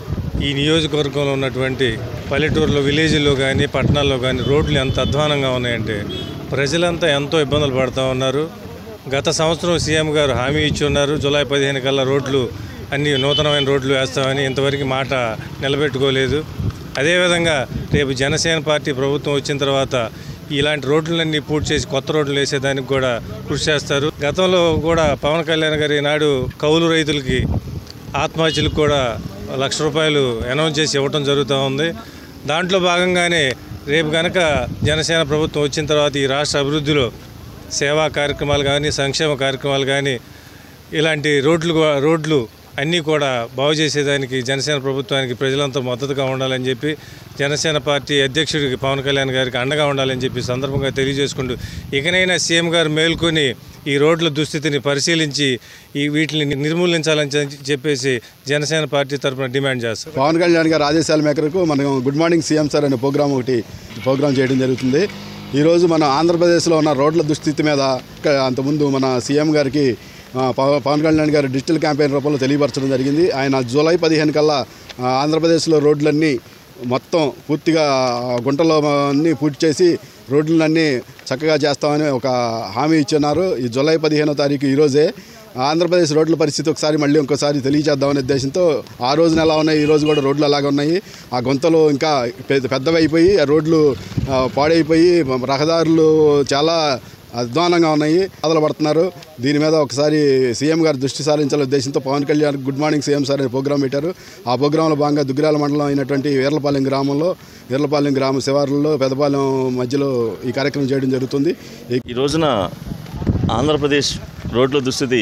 S9: ఈ నియోజకవర్గంలో ఉన్నటువంటి పల్లెటూరులో విలేజ్లో కానీ పట్టణాల్లో కానీ రోడ్లు ఎంత అధ్వానంగా ఉన్నాయంటే ప్రజలంతా ఎంతో ఇబ్బందులు పడుతూ ఉన్నారు గత సంవత్సరం సీఎం గారు హామీ ఇచ్చి ఉన్నారు జూలై పదిహేను కల్లా రోడ్లు అన్ని నూతనమైన రోడ్లు వేస్తామని ఇంతవరకు మాట నిలబెట్టుకోలేదు అదేవిధంగా రేపు జనసేన పార్టీ ప్రభుత్వం వచ్చిన తర్వాత ఇలాంటి రోడ్లన్నీ పూర్తి చేసి కొత్త రోడ్లు వేసేదానికి కూడా కృషి చేస్తారు గతంలో కూడా పవన్ కళ్యాణ్ గారి నాడు కౌలు రైతులకి ఆత్మహత్యలకు కూడా లక్ష రూపాయలు అనౌన్స్ చేసి ఇవ్వటం జరుగుతూ ఉంది దాంట్లో భాగంగానే రేపు కనుక జనసేన ప్రభుత్వం వచ్చిన తర్వాత ఈ రాష్ట్ర అభివృద్ధిలో సేవా కార్యక్రమాలు కానీ సంక్షేమ కార్యక్రమాలు కానీ ఇలాంటి రోడ్లు కూ- రోడ్లు అన్నీ కూడా బాగు చేసేదానికి జనసేన ప్రభుత్వానికి ప్రజలంతా మద్దతుగా ఉండాలని చెప్పి జనసేన పార్టీ అధ్యక్షుడికి పవన్ కళ్యాణ్ గారికి అండగా ఉండాలని చెప్పి సందర్భంగా తెలియజేసుకుంటూ ఇకనైనా సీఎం గారు మేల్కొని ఈ రోడ్ల దుస్థితిని పరిశీలించి ఈ వీటిని నిర్మూలించాలని చె- చెప్పేసి జనసేన పార్టీ తరఫున డిమాండ్ చేస్తారు
S10: పవన్ కళ్యాణ్ గారి ఆదేశాల మేరకు మనం గుడ్ మార్నింగ్ సీఎం సార్ అనే ప్రోగ్రామ్ ఒకటి ప్రోగ్రామ్ చేయడం జరుగుతుంది ఈరోజు మన ఆంధ్రప్రదేశ్లో ఉన్న రోడ్ల దుస్థితి మీద క- అంతకుముందు మన సీఎం గారికి ఆ, పవ- పవన్ కళ్యాణ్ గారు డిజిటల్ క్యాంపెయిన్ రూపంలో తెలియపరచడం జరిగింది ఆయన జూలై పదిహేను కల్లా ఆ, ఆంధ్రప్రదేశ్లో రోడ్లన్నీ మొత్తం పూర్తిగా ఆ, గుంటలో అన్నీ పూర్తి చేసి రోడ్లన్నీ చక్కగా చేస్తామని ఒక హామీ ఇచ్చున్నారు ఈ జూలై పదిహేనో తారీఖు ఈరోజే ఆంధ్రప్రదేశ్ రోడ్ల పరిస్థితి ఒకసారి మళ్ళీ ఇంకోసారి తెలియజేద్దామనే ఉద్దేశంతో ఆ రోజున ఎలా ఉన్నాయి ఈ రోజు కూడా రోడ్లు అలాగే ఉన్నాయి ఆ గుంతలు ఇంకా పెద్ద పెద్దవైపోయి ఆ రోడ్లు ఆ, పాడైపోయి రహదారులు చాలా అధ్వానంగా ఉన్నాయి బాధలు పడుతున్నారు దీని మీద ఒకసారి సీఎం గారు దృష్టి సారించాలనే ఉద్దేశంతో Pawan Kalyan good morning CM sir అనే ప్రోగ్రాం పెట్టారు ఆ ప్రోగ్రాంలో భాగంగా దుగ్గిరాల మండలం అయినటువంటి వీర్లపాలెం గ్రామంలో వీర్లపాలెం గ్రామ శివారుల్లో పెదపాలెం మధ్యలో ఈ కార్యక్రమం చేయడం జరుగుతుంది ఈ
S11: ఈ రోజున ఆంధ్రప్రదేశ్ రోడ్ల దుస్థితి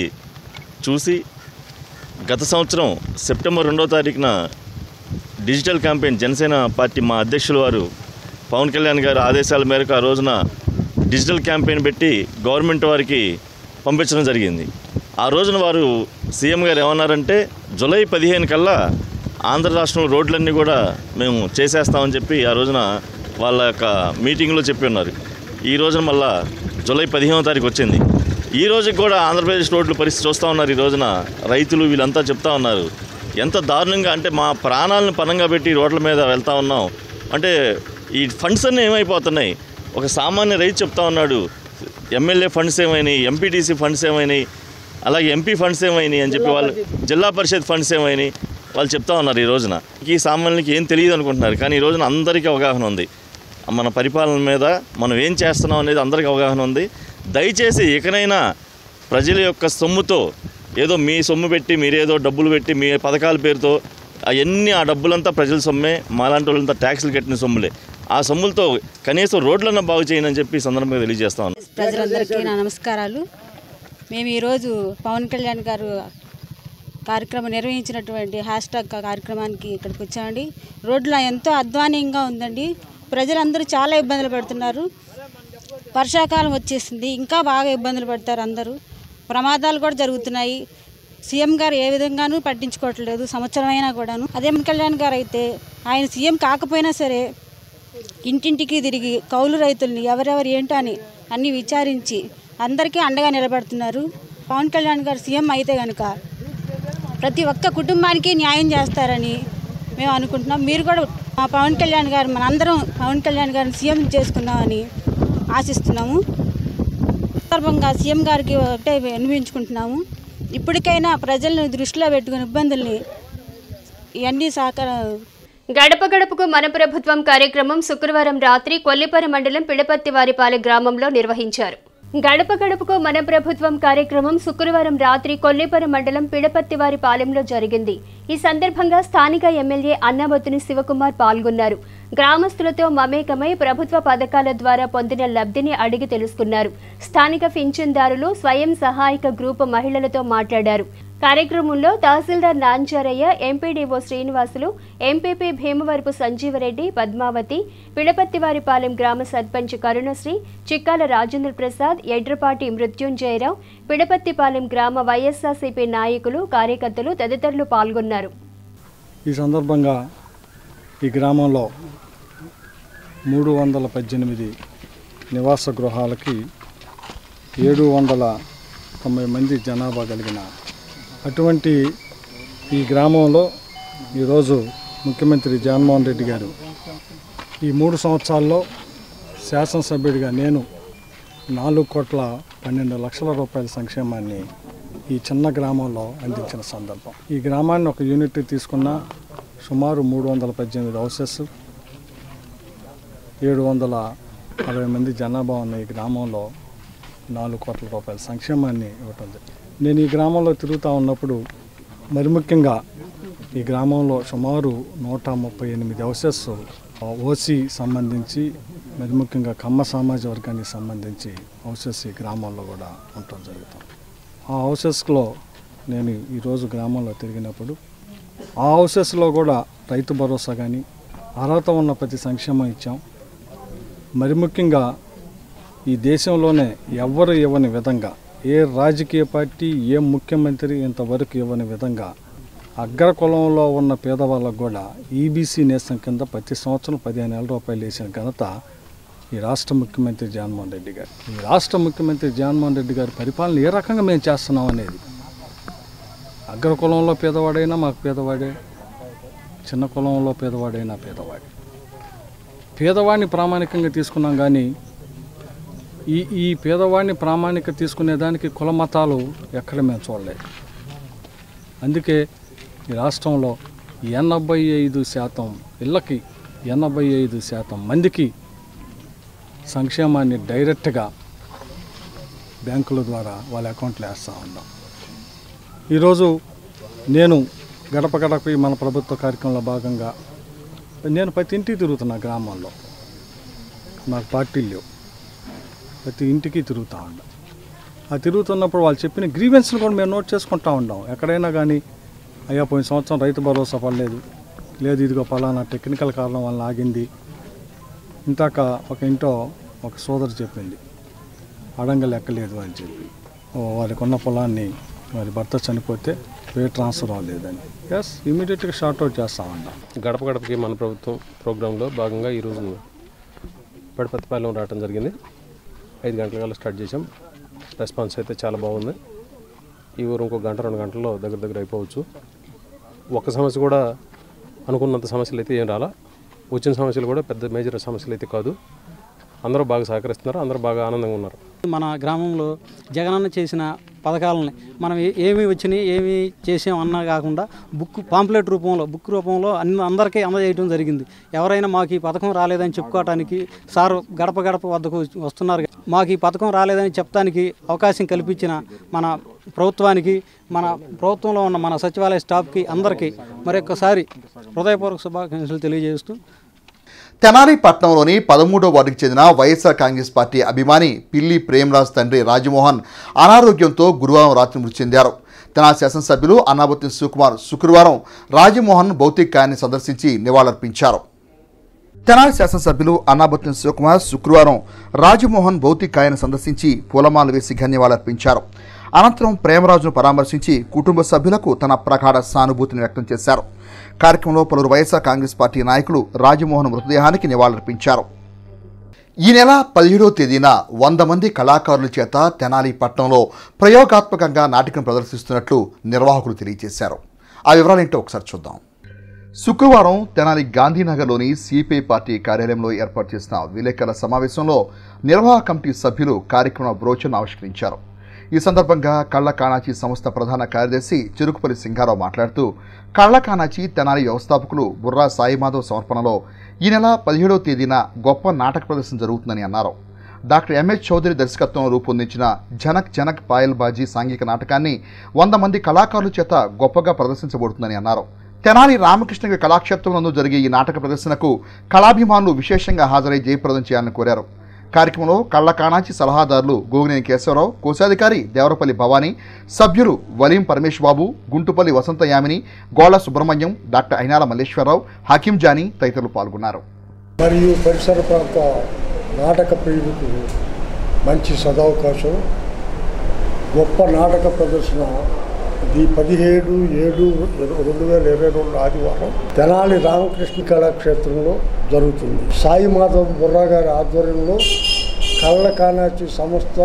S11: చూసి గత సంవత్సరం సెప్టెంబర్ రెండో తారీఖున డిజిటల్ క్యాంపెయిన్ జనసేన పార్టీ మా అధ్యక్షుల వారు పవన్ కళ్యాణ్ గారి ఆదేశాల మేరకు ఆ రోజున డిజిటల్ క్యాంపెయిన్ పెట్టి గవర్నమెంట్ వారికి పంపించడం జరిగింది ఆ రోజున వారు సీఎం గారు ఏమన్నారంటే జూలై పదిహేను కల్లా ఆంధ్ర రాష్ట్రంలో రోడ్లన్నీ కూడా మేము చేసేస్తామని చెప్పి ఆ రోజున వాళ్ళ యొక్క మీటింగ్లో చెప్పి ఉన్నారు ఈ రోజున మళ్ళా జూలై పదిహేనో తారీఖు వచ్చింది ఈ రోజుకి కూడా ఆంధ్రప్రదేశ్ రోడ్లు పరిస్థితి చూస్తూ ఉన్నారు ఈ రోజున రైతులు వీళ్ళంతా చెప్తా ఉన్నారు ఎంత దారుణంగా అంటే మా ప్రాణాలను పనంగా పెట్టి రోడ్ల మీద వెళ్తా ఉన్నాం అంటే ఈ ఫండ్స్ అన్నీ ఏమైపోతున్నాయి ఒక సామాన్య రైతు చెప్తా ఉన్నాడు ఎమ్మెల్యే ఫండ్స్ ఏమైనాయి ఎంపీటీసీ ఫండ్స్ ఏమైనాయి అలాగే ఎంపీ ఫండ్స్ ఏమైనాయి అని చెప్పి వాళ్ళు జిల్లా పరిషత్ ఫండ్స్ ఏమైనాయి వాళ్ళు చెప్తా ఉన్నారు ఈ రోజున ఈ సామాన్యులకి ఏం తెలియదు అనుకుంటున్నారు కానీ ఈ రోజున అందరికీ అవగాహన ఉంది మన పరిపాలన మీద మనం ఏం చేస్తున్నాం అనేది అందరికీ అవగాహన ఉంది దయచేసి ఇకనైనా ప్రజల యొక్క సొమ్ముతో ఏదో మీ సొమ్ము పెట్టి మీరేదో డబ్బులు పెట్టి మీ పథకాల పేరుతో అవన్నీ ఆ డబ్బులంతా ప్రజల సొమ్మే మాలాంటి వాళ్ళంతా ట్యాక్సులు కట్టిన సొమ్ములే ఆ సొమ్ములతో కనీసం రోడ్లన్నా బాగు చేయండి అని చెప్పి ఈ సందర్భంగా తెలియజేస్తా ఉన్నాను
S12: ప్రజలందరికీ నా నమస్కారాలు మేము ఈరోజు పవన్ కళ్యాణ్ గారు కార్యక్రమం నిర్వహించినటువంటి హ్యాష్ ట్యాగ్ కార్యక్రమానికి ఇక్కడికి వచ్చామండి రోడ్లు ఎంతో అధ్వానంగా ఉందండి ప్రజలందరూ చాలా ఇబ్బందులు పడుతున్నారు వర్షాకాలం వచ్చేసింది ఇంకా బాగా ఇబ్బందులు పడతారు అందరూ ప్రమాదాలు కూడా జరుగుతున్నాయి సీఎం గారు ఏ విధంగానూ పట్టించుకోవట్లేదు సంవత్సరం అయినా కూడాను అదే పవన్ కళ్యాణ్ గారు అయితే ఆయన సీఎం కాకపోయినా సరే ఇంటింటికి తిరిగి కౌలు రైతుల్ని ఎవరెవరు ఏంటో అని అన్ని విచారించి అందరికీ అండగా నిలబడుతున్నారు పవన్ కళ్యాణ్ గారు సీఎం అయితే కనుక ప్రతి ఒక్క కుటుంబానికి న్యాయం చేస్తారని మేము అనుకుంటున్నాం మీరు కూడా మా పవన్ కళ్యాణ్ గారు మనందరం పవన్ కళ్యాణ్ గారిని సీఎం చేసుకుందామని ఆశిస్తున్నాము సందర్భంగా సీఎం గారికి ఒకటే వినిపించుకుంటున్నాము ఇప్పటికైనా ప్రజలను దృష్టిలో పెట్టుకుని ఇబ్బందుల్ని ఇవన్నీ సహకార
S13: గడప గడపకు మన ప్రభుత్వం కార్యక్రమం శుక్రవారం రాత్రి కొల్లిపర మండలం పిడపత్తివారిపాలెం గ్రామంలో నిర్వహించారు గడప గడపకు మన ప్రభుత్వం కార్యక్రమం శుక్రవారం రాత్రి కొల్లిపర మండలం పిడపత్తివారిపాలెంలో జరిగింది ఈ సందర్భంగా స్థానిక ఎమ్మెల్యే అన్నబొత్తుని శివకుమార్ పాల్గొన్నారు గ్రామస్తులతో మమేకమై ప్రభుత్వ పథకాల ద్వారా పొందిన లబ్ధిని అడిగి తెలుసుకున్నారు స్థానిక పింఛన్దారులు స్వయం సహాయక గ్రూపు మహిళలతో మాట్లాడారు కార్యక్రమంలో తహసీల్దార్ నాంచారయ్య ఎంపీడీఓ శ్రీనివాసులు ఎంపీపీ భీమవరపు సంజీవరెడ్డి పద్మావతి పిడపత్తివారిపాలెం గ్రామ సర్పంచ్ కరుణశ్రీ చిక్కాల రాజేంద్ర ప్రసాద్ ఎడ్రపాటి మృత్యుంజయరావు పిడపత్తిపాలెం గ్రామ వైఎస్ఆర్సీపీ నాయకులు కార్యకర్తలు తదితరులు పాల్గొన్నారు
S2: ఈ సందర్భంగా ఈ గ్రామంలో మూడు వందల పద్దెనిమిది నివాస గృహాలకి ఏడు వందల తొంభై మంది జనాభా కలిగిన అటువంటి ఈ గ్రామంలో ఈరోజు ముఖ్యమంత్రి జగన్మోహన్ రెడ్డి గారు ఈ మూడు సంవత్సరాల్లో శాసనసభ్యుడిగా నేను నాలుగు కోట్ల పన్నెండు లక్షల రూపాయల సంక్షేమాన్ని ఈ చిన్న గ్రామంలో అందించిన సందర్భం ఈ గ్రామాన్ని ఒక యూనిట్ తీసుకున్న సుమారు మూడు వందల పద్దెనిమిది హౌసెస్ ఏడు వందల అరవై మంది జనాభా ఉన్న ఈ గ్రామంలో నాలుగు కోట్ల రూపాయల సంక్షేమాన్ని ఇవ్వటం జరిగింది. నేను ఈ గ్రామంలో తిరుగుతూ ఉన్నప్పుడు మరి ముఖ్యంగా ఈ గ్రామంలో సుమారు నూట ముప్పై ఎనిమిది హౌసెస్ ఓసీ సంబంధించి మరి ముఖ్యంగా కమ్మ సమాజ వర్గానికి సంబంధించి హౌసెస్ ఈ గ్రామంలో కూడా ఉండటం జరుగుతుంది ఆ హౌసెస్లో నేను ఈరోజు గ్రామంలో తిరిగినప్పుడు ఆ హౌసెస్లో కూడా రైతు భరోసా కానీ అర్హత ఉన్న ప్రతి సంక్షేమం ఇచ్చాం మరి ముఖ్యంగా ఈ దేశంలోనే ఎవ్వరు ఇవ్వని విధంగా ఏ రాజకీయ పార్టీ ఏ ముఖ్యమంత్రి ఇంతవరకు ఇవ్వని విధంగా అగ్ర కులంలో ఉన్న పేదవాళ్ళకు కూడా ఈబీసీ నేస్తం కింద ప్రతి సంవత్సరం పదిహేను వేల రూపాయలు వేసిన ఘనత ఈ రాష్ట్ర ముఖ్యమంత్రి జగన్మోహన్ రెడ్డి గారు ఈ రాష్ట్ర ముఖ్యమంత్రి జగన్మోహన్ రెడ్డి గారి పరిపాలన ఏ రకంగా మేము చేస్తున్నాం అనేది అగ్ర కులంలో పేదవాడైనా మాకు పేదవాడే చిన్న కులంలో పేదవాడైనా పేదవాడే పేదవాడిని ప్రామాణికంగా తీసుకున్నాం కానీ ఈ ఈ పేదవాడిని ప్రామాణిక తీసుకునేదానికి కుల మతాలు ఎక్కడ మేము చూడలేదు అందుకే ఈ రాష్ట్రంలో ఎనభై ఐదు శాతం ఇళ్ళకి ఎనభై ఐదు శాతం మందికి సంక్షేమాన్ని డైరెక్ట్గా బ్యాంకుల ద్వారా వాళ్ళ అకౌంట్లో వేస్తూ ఉన్నాం ఈరోజు నేను గడప గడపకి మన ప్రభుత్వ కార్యక్రమంలో భాగంగా నేను ప్రతి ఇంటికి తిరుగుతున్నా గ్రామాల్లో నాకు పార్టీలు లేవు ప్రతి ఇంటికి తిరుగుతూ ఉన్నాం ఆ తిరుగుతున్నప్పుడు వాళ్ళు చెప్పిన గ్రీవెన్స్ని కూడా మేము నోట్ చేసుకుంటా ఉన్నాం ఎక్కడైనా కానీ అయ్యా పోయిన సంవత్సరం రైతు భరోసా పడలేదు లేదు ఇదిగో పలానా టెక్నికల్ కారణం వల్ల ఆగింది ఇంతాక ఒక ఇంటో ఒక సోదరు చెప్పింది అడంగ లెక్కలేదు అని చెప్పి ఓ వారికి ఉన్న పొలాన్ని మరి భర్త చనిపోతే పే ట్రాన్స్ఫర్ అవ్వలేదని ఎస్ ఇమీడియట్గా షార్ట్ అవుట్ చేస్తామన్నా
S3: గడప గడపకి మన ప్రభుత్వం ప్రోగ్రాంలో భాగంగా ఈరోజు పెడపతిపాలెం రావడం జరిగింది ఐదు గంటల కల్లా స్టార్ట్ చేసాం రెస్పాన్స్ అయితే చాలా బాగుంది ఈ ఊరు ఇంకో గంట రెండు గంటల్లో దగ్గర దగ్గర అయిపోవచ్చు ఒక్క సమస్య కూడా అనుకున్నంత సమస్యలు అయితే ఏం రాలా వచ్చిన సమస్యలు కూడా పెద్ద మేజర్ సమస్యలు అయితే కాదు అందరూ బాగా సహకరిస్తున్నారు అందరూ బాగా ఆనందంగా ఉన్నారు
S14: మన గ్రామంలో జగనన్న చేసిన పథకాలని మనం ఏ- ఏమి వచ్చినాయి ఏమి చేసాం అన్నా కాకుండా బుక్ పాంప్లెట్ రూపంలో బుక్ రూపంలో అన్ని అందరికీ అందజేయడం జరిగింది ఎవరైనా మాకు ఈ పథకం రాలేదని చెప్పుకోవటానికి సార్ గడప గడప వద్దకు వస్తున్నారు మాకు ఈ పథకం రాలేదని చెప్పడానికి అవకాశం కల్పించిన మన ప్రభుత్వానికి మన ప్రభుత్వంలో ఉన్న మన సచివాలయ స్టాఫ్కి అందరికీ మరొకసారి హృదయపూర్వక శుభాకాంక్షలు తెలియజేస్తూ
S1: తెనాలి పట్టణంలోని పదమూడో వార్డుకి చెందిన వైఎస్ఆర్ కాంగ్రెస్ పార్టీ అభిమాని పిల్లి ప్రేమరాజ్ తండ్రి రాజమోహన్ అనారోగ్యంతో గురువారం రాత్రి మృతి చెందారు తెనాలి శాసనసభ్యులు అన్నాబత్తి సుకుమార్ శుక్రవారం రాజమోహన్ భౌతిక కాయాన్ని సందర్శించి నివాళులర్పించారు తెనాలి శాసనసభ్యులు అన్నాబత్తిన శివకుమార్ శుక్రవారం రాజమోహన్ భౌతిక కాయాన్ని సందర్శించి పూలమాల వేసి ఘన్యవాళర్పించారు అనంతరం ప్రేమరాజును పరామర్శించి కుటుంబ సభ్యులకు తన ప్రగాఢ సానుభూతిని వ్యక్తం చేశారు కార్యక్రమంలో పలువురు వైఎస్ఆర్ కాంగ్రెస్ పార్టీ నాయకులు రాజమోహన్ మృతదేహానికి నివాళులర్పించారు ఈ నెల పదిహేడవ తేదీన వంద మంది కళాకారుల చేత తెనాలి పట్టణంలో ప్రయోగాత్మకంగా నాటకం ప్రదర్శిస్తున్నట్లు నిర్వాహకులు తెలియజేశారు ఆ వివరాలేంటో ఒకసారి చూద్దాం శుక్రవారం తెనాలి గాంధీనగర్లోని సిపిఐ పార్టీ కార్యాలయంలో ఏర్పాటు చేసిన విలేకరుల సమావేశంలో నిర్వాహక కమిటీ సభ్యులు కార్యక్రమ బ్రోచర్ను ఆవిష్కరించారు ఈ సందర్భంగా కళ్ళ కాణాచి సంస్థ ప్రధాన కార్యదర్శి చెరుకుపల్లి సింగారావు మాట్లాడుతూ కళ్ళ కాణాచి తెనాలి వ్యవస్థాపకులు బుర్రా సాయిమాధవ్ సమర్పణలో ఈ నెల పదిహేడవ తేదీన గొప్ప నాటక ప్రదర్శన జరుగుతుందని అన్నారు డాక్టర్ ఎంహెచ్ చౌదరి దర్శకత్వంలో రూపొందించిన జనక్ జనక్ పాయల్ బాజీ సాంఘిక నాటకాన్ని వంద మంది కళాకారుల చేత గొప్పగా ప్రదర్శించబడుతుందని అన్నారు తెనాలి రామకృష్ణ కళాక్షేత్రంలో జరిగే ఈ నాటక ప్రదర్శనకు కళాభిమానులు విశేషంగా హాజరై జయప్రదం చేయాలని కోరారు కార్యక్రమంలో కళ్ళ కాణాచి సలహాదారులు గోగినేని కేశవరావు కోశాధికారి దేవరపల్లి భవానీ సభ్యులు వలీం పరమేష్ బాబు గుంటుపల్లి వసంత యామిని గోళ్ల సుబ్రహ్మణ్యం డాక్టర్ అయినాల మల్లేశ్వరరావు హకీం జానీ తదితరులు పాల్గొన్నారు
S15: మరియు పరిసర ప్రాంత నాటక ప్రియులకు మంచి సదవకాశం గొప్ప నాటక ప్రదర్శన ఇది పదిహేడు ఏడు రెండు వేల ఇరవై రెండు ఆదివారం తెనాలి రామకృష్ణ కళాక్షేత్రంలో జరుగుతుంది సాయి మాధవ్ బుర్రా గారి ఆధ్వర్యంలో కళ్ళ కానాచి సంస్థ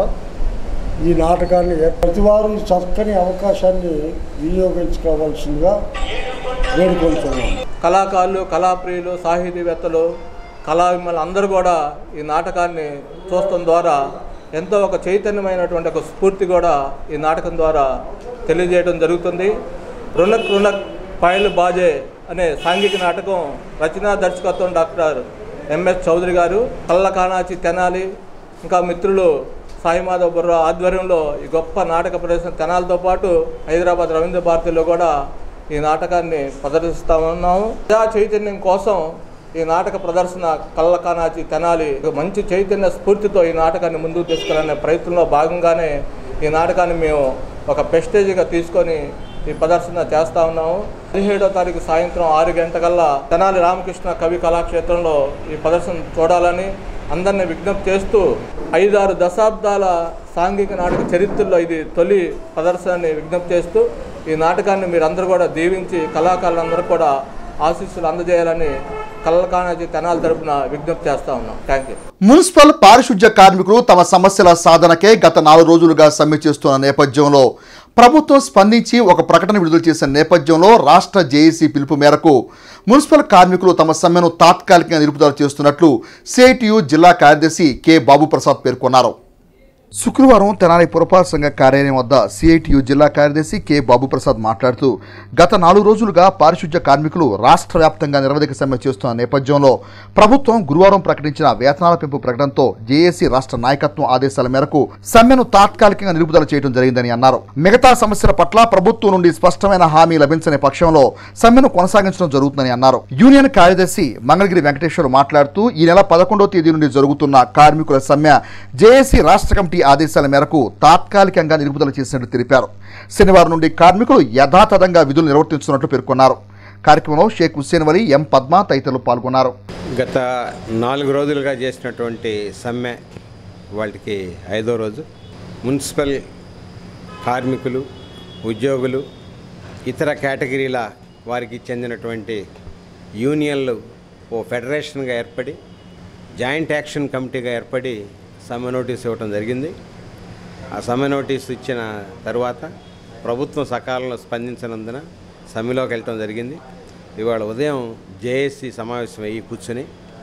S15: ఈ నాటకాన్ని ఏ- ప్రతివారు ఈ చక్కని అవకాశాన్ని వినియోగించుకోవాల్సిందిగా వేడుకొంటున్నాం
S16: కళాకారులు కళాప్రియులు సాహితీవేత్తలు కళాభిమానులు అందరూ కూడా ఈ నాటకాన్ని చూడటం ద్వారా ఎంతో ఒక చైతన్యమైనటువంటి ఒక స్ఫూర్తి కూడా ఈ నాటకం ద్వారా తెలియజేయడం జరుగుతుంది రుణక్ రుణక్ పాయలు బాజే అనే సాంఘిక నాటకం రచనా దర్శకత్వం డాక్టర్ ఎంఎస్ చౌదరి గారు కళ్ళ కానాచి తెనాలి ఇంకా మిత్రులు సాయిమాధవ్ బుర్రా ఆధ్వర్యంలో ఈ గొప్ప నాటక ప్రదర్శన తెనాలతో పాటు హైదరాబాద్ రవీంద్ర భారతిలో కూడా ఈ నాటకాన్ని ప్రదర్శిస్తా ఉన్నాము ప్రజా చైతన్యం కోసం ఈ నాటక ప్రదర్శన కళ్ళ కానాచి తెనాలి ఒక మంచి చైతన్య స్ఫూర్తితో ఈ నాటకాన్ని ముందుకు తీసుకెళ్లనే ప్రయత్నంలో భాగంగానే ఈ నాటకాన్ని మేము ఒక పెస్టేజ్గా తీసుకొని ఈ ప్రదర్శన చేస్తా ఉన్నాము పదిహేడో తారీఖు సాయంత్రం ఆరు గంటకల్లా తెనాలి రామకృష్ణ కవి కళాక్షేత్రంలో ఈ ప్రదర్శన చూడాలని అందరిని విజ్ఞప్తి చేస్తూ ఐదారు దశాబ్దాల సాంఘిక నాటక చరిత్రలో ఇది తొలి ప్రదర్శనని విజ్ఞప్తి చేస్తూ ఈ నాటకాన్ని మీరందరూ కూడా దీవించి కళాకారులందరూ కూడా ఆశీస్సులు అందజేయాలని కళ్ళకానాజీ తెనాలి తరపున విజ్ఞప్తి చేస్తా ఉన్నాం థ్యాంక్ యూ
S1: మున్సిపల్ పారిశుధ్య కార్మికులు తమ సమస్యల సాధనకే గత నాలుగు రోజులుగా సమ్మె చేస్తున్న నేపథ్యంలో ప్రభుత్వం స్పందించి ఒక ప్రకటన విడుదల చేసిన నేపథ్యంలో రాష్ట్ర జేఏసీ పిలుపు మేరకు మున్సిపల్ కార్మికులు తమ సమ్మెను తాత్కాలికంగా నిలుపుదల చేస్తున్నట్లు సిఐటియు జిల్లా కార్యదర్శి కె బాబుప్రసాద్ పేర్కొన్నారు శుక్రవారం తెనాలి పురపాలక సంఘ కార్యాలయం వద్ద సిఐటియు జిల్లా కార్యదర్శి కె బాబుప్రసాద్ మాట్లాడుతూ గత నాలుగు రోజులుగా పారిశుధ్య కార్మికులు రాష్ట్ర వ్యాప్తంగా నిరవధిక సమ్మె చేస్తున్న నేపథ్యంలో ప్రభుత్వం గురువారం ప్రకటించిన వేతనాల పెంపు ప్రకటనతో జేఏసీ రాష్ట్ర నాయకత్వం ఆదేశాల మేరకు సమ్మెను తాత్కాలికంగా నిలుపుదల చేయడం జరిగిందని అన్నారు మిగతా సమస్యల పట్ల ప్రభుత్వం నుండి స్పష్టమైన హామీ లభించని పక్షంలో సమ్మెను కొనసాగించడం జరుగుతుందని అన్నారు యూనియన్ కార్యదర్శి మంగళగిరి వెంకటేశ్వర్ మాట్లాడుతూ ఈ నెల పదకొండవ తేదీ నుండి జరుగుతున్న కార్మికుల సమ్మె జేఏసీ రాష్ట్ర కమిటీ ఆదేశాల మేరకు తాత్కాలికంగా నిలుపుదల చేసినట్లు తెలిపారు శనివారం నుండి కార్మికులు యథాతథంగా విధులు నిర్వర్తించున్నట్లు పేర్కొన్నారు కార్యక్రమంలో షేక్ హుస్సేన్ వలి ఎం పద్మ తదితరులు పాల్గొన్నారు
S17: గత నాలుగు రోజులుగా చేసినటువంటి సమ్మె వాళ్ళకి ఐదో రోజు మున్సిపల్ కార్మికులు ఉద్యోగులు ఇతర కేటగిరీల వారికి చెందినటువంటి యూనియన్లు ఓ ఫెడరేషన్గా ఏర్పడి జాయింట్ యాక్షన్ కమిటీగా ఏర్పడి సమ్మె నోటీస్ ఇవ్వడం జరిగింది ఆ సమ్మె నోటీస్ ఇచ్చిన తరువాత ప్రభుత్వం సకాలంలో స్పందించినందున సమ్మెలోకి వెళ్ళటం జరిగింది ఇవాళ ఉదయం జేఏసీ సమావేశం అయ్యి కూర్చొని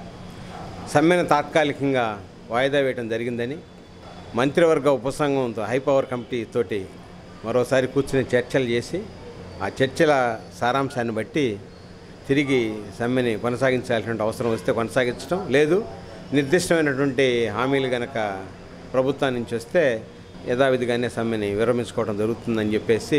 S17: సమ్మెను తాత్కాలికంగా వాయిదా వేయడం జరిగిందని మంత్రివర్గ ఉపసంఘంతో హై పవర్ కమిటీ తోటి మరోసారి కూర్చుని చర్చలు చేసి ఆ చర్చల సారాంశాన్ని బట్టి తిరిగి సమ్మెని కొనసాగించాల్సిన అవసరం వస్తే కొనసాగించడం లేదు నిర్దిష్టమైనటువంటి హామీలు కనుక ప్రభుత్వం నుంచి వస్తే యథావిధిగానే సమ్మెని విరమించుకోవడం జరుగుతుందని చెప్పేసి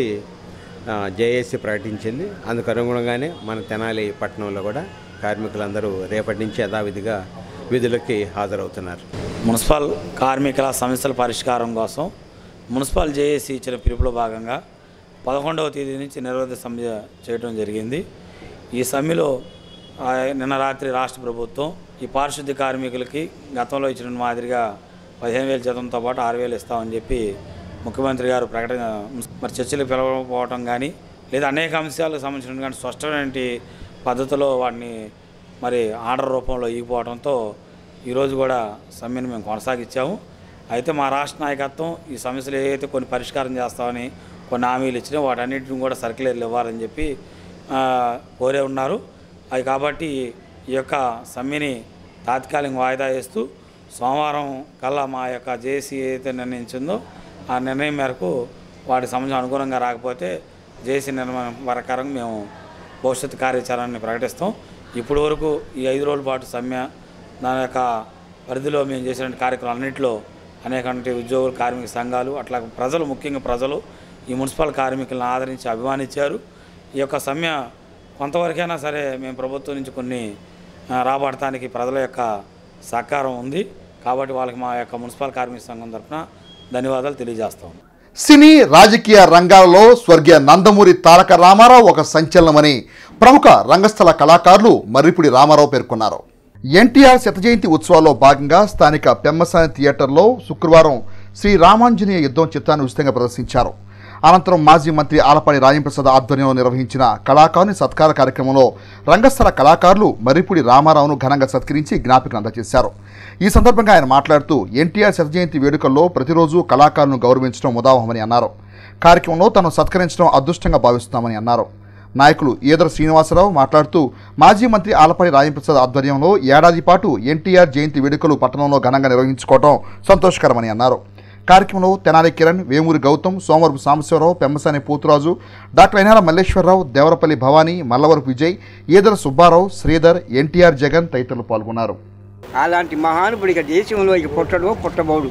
S17: జేఏసీ ప్రకటించింది అందుకు అనుగుణంగానే మన తెనాలి పట్టణంలో కూడా కార్మికులందరూ రేపటి నుంచి యథావిధిగా విధులకి హాజరవుతున్నారు
S18: మున్సిపల్ కార్మికుల సమస్యల పరిష్కారం కోసం మున్సిపల్ జేఏసీ ఇచ్చిన పిలుపులో భాగంగా పదకొండవ తేదీ నుంచి నిరోధ సమ్మె చేయడం జరిగింది ఈ సమ్మెలో ఆ, నిన్న రాత్రి రాష్ట్ర ప్రభుత్వం ఈ పారిశుద్ధ్య కార్మికులకి గతంలో ఇచ్చిన మాదిరిగా పదిహేను వేల జీతంతో పాటు ఆరు వేలు ఇస్తామని చెప్పి ముఖ్యమంత్రి గారు ప్రకటన మరి చర్చలు పిలవకపోవడం కానీ లేదా అనేక అంశాలకు సంబంధించిన కానీ స్పష్టమైన పద్ధతిలో వాటిని మరి ఆర్డర్ రూపంలో ఇగిపోవడంతో ఈరోజు కూడా సమ్మెను మేము కొనసాగించాము అయితే మా రాష్ట్ర నాయకత్వం ఈ సమస్యలు ఏవైతే కొన్ని పరిష్కారం చేస్తామని కొన్ని హామీలు ఇచ్చినా వాటన్నిటిని కూడా సర్క్యులర్లు ఇవ్వాలని చెప్పి ఆ, కోరే ఉన్నారు అది కాబట్టి ఈ యొక్క సమ్మెని తాత్కాలిక వాయిదా వేస్తూ సోమవారం కల్లా మా యొక్క జేసీ ఏదైతే నిర్ణయించిందో ఆ నిర్ణయం మేరకు వాటి సంబంధం అనుగుణంగా రాకపోతే జేసీ నిర్ణయం ప్రకారం మేము భవిష్యత్తు కార్యాచరణని ప్రకటిస్తాం ఇప్పటి వరకు ఈ ఐదు రోజుల పాటు సమ్మె దాని యొక్క పరిధిలో మేము చేసిన కార్యక్రమాలన్నింటిలో అనేక ఉద్యోగులు కార్మిక సంఘాలు అట్లా ప్రజలు ముఖ్యంగా ప్రజలు ఈ మున్సిపల్ కార్మికులను ఆదరించి అభిమానించారు ఈ యొక్క సమ్మె కొంతవరకైనా సరే మేము ప్రభుత్వం నుంచి కొన్ని ఆ, రాబడటానికి ప్రజల యొక్క సహకారం ఉంది కాబట్టి వాళ్ళకి మా యొక్క మున్సిపల్ కార్మిక సంఘం తరఫున ధన్యవాదాలు తెలియజేస్తాం
S1: సినీ రాజకీయ రంగాలలో స్వర్గీయ నందమూరి తారక రామారావు ఒక సంచలనమని ప్రముఖ రంగస్థల కళాకారులు మర్రిపుడి రామారావు పేర్కొన్నారు ఎన్టీఆర్ శత జయంతి ఉత్సవాల్లో భాగంగా స్థానిక పెమ్మసాని థియేటర్లో శుక్రవారం శ్రీ రామాంజనేయ యుద్ధం చిత్రాన్ని ఉచితంగా ప్రదర్శించారు అనంతరం మాజీ మంత్రి ఆలపాటి రాజంప్రసాద్ ఆధ్వర్యంలో నిర్వహించిన కళాకారుని సత్కార కార్యక్రమంలో రంగస్థల కళాకారులు మర్రిపూడి రామారావును ఘనంగా సత్కరించి జ్ఞాపికను అందజేశారు ఈ సందర్భంగా ఆయన మాట్లాడుతూ ఎన్టీఆర్ శత జయంతి వేడుకల్లో ప్రతిరోజు కళాకారులను గౌరవించడం ముదావహమని అన్నారు కార్యక్రమంలో తను సత్కరించడం అదృష్టంగా భావిస్తున్నామని అన్నారు నాయకులు ఈదర శ్రీనివాసరావు మాట్లాడుతూ మాజీ మంత్రి ఆలపాటి రాజంప్రసాద్ ఆధ్వర్యంలో ఏడాది పాటు ఎన్టీఆర్ జయంతి వేడుకలు పట్టణంలో ఘనంగా నిర్వహించుకోవడం సంతోషకరమని అన్నారు కార్యక్రమంలో తెనాలి కిరణ్ వేమూరి గౌతమ్ సోమవరపు సాంబశివరావు పెమ్మసాని పోతురాజు డాక్టర్ అయినాల మల్లేశ్వరరావు దేవరపల్లి భవానీ మల్లవరపు విజయ్ ఈదర సుబ్బారావు శ్రీధర్ ఎన్టీఆర్ జగన్ తదితరులు పాల్గొన్నారు
S19: అలాంటి మహానుభుడు ఇక దేశంలో ఇక పుట్టడు పుట్టబోడు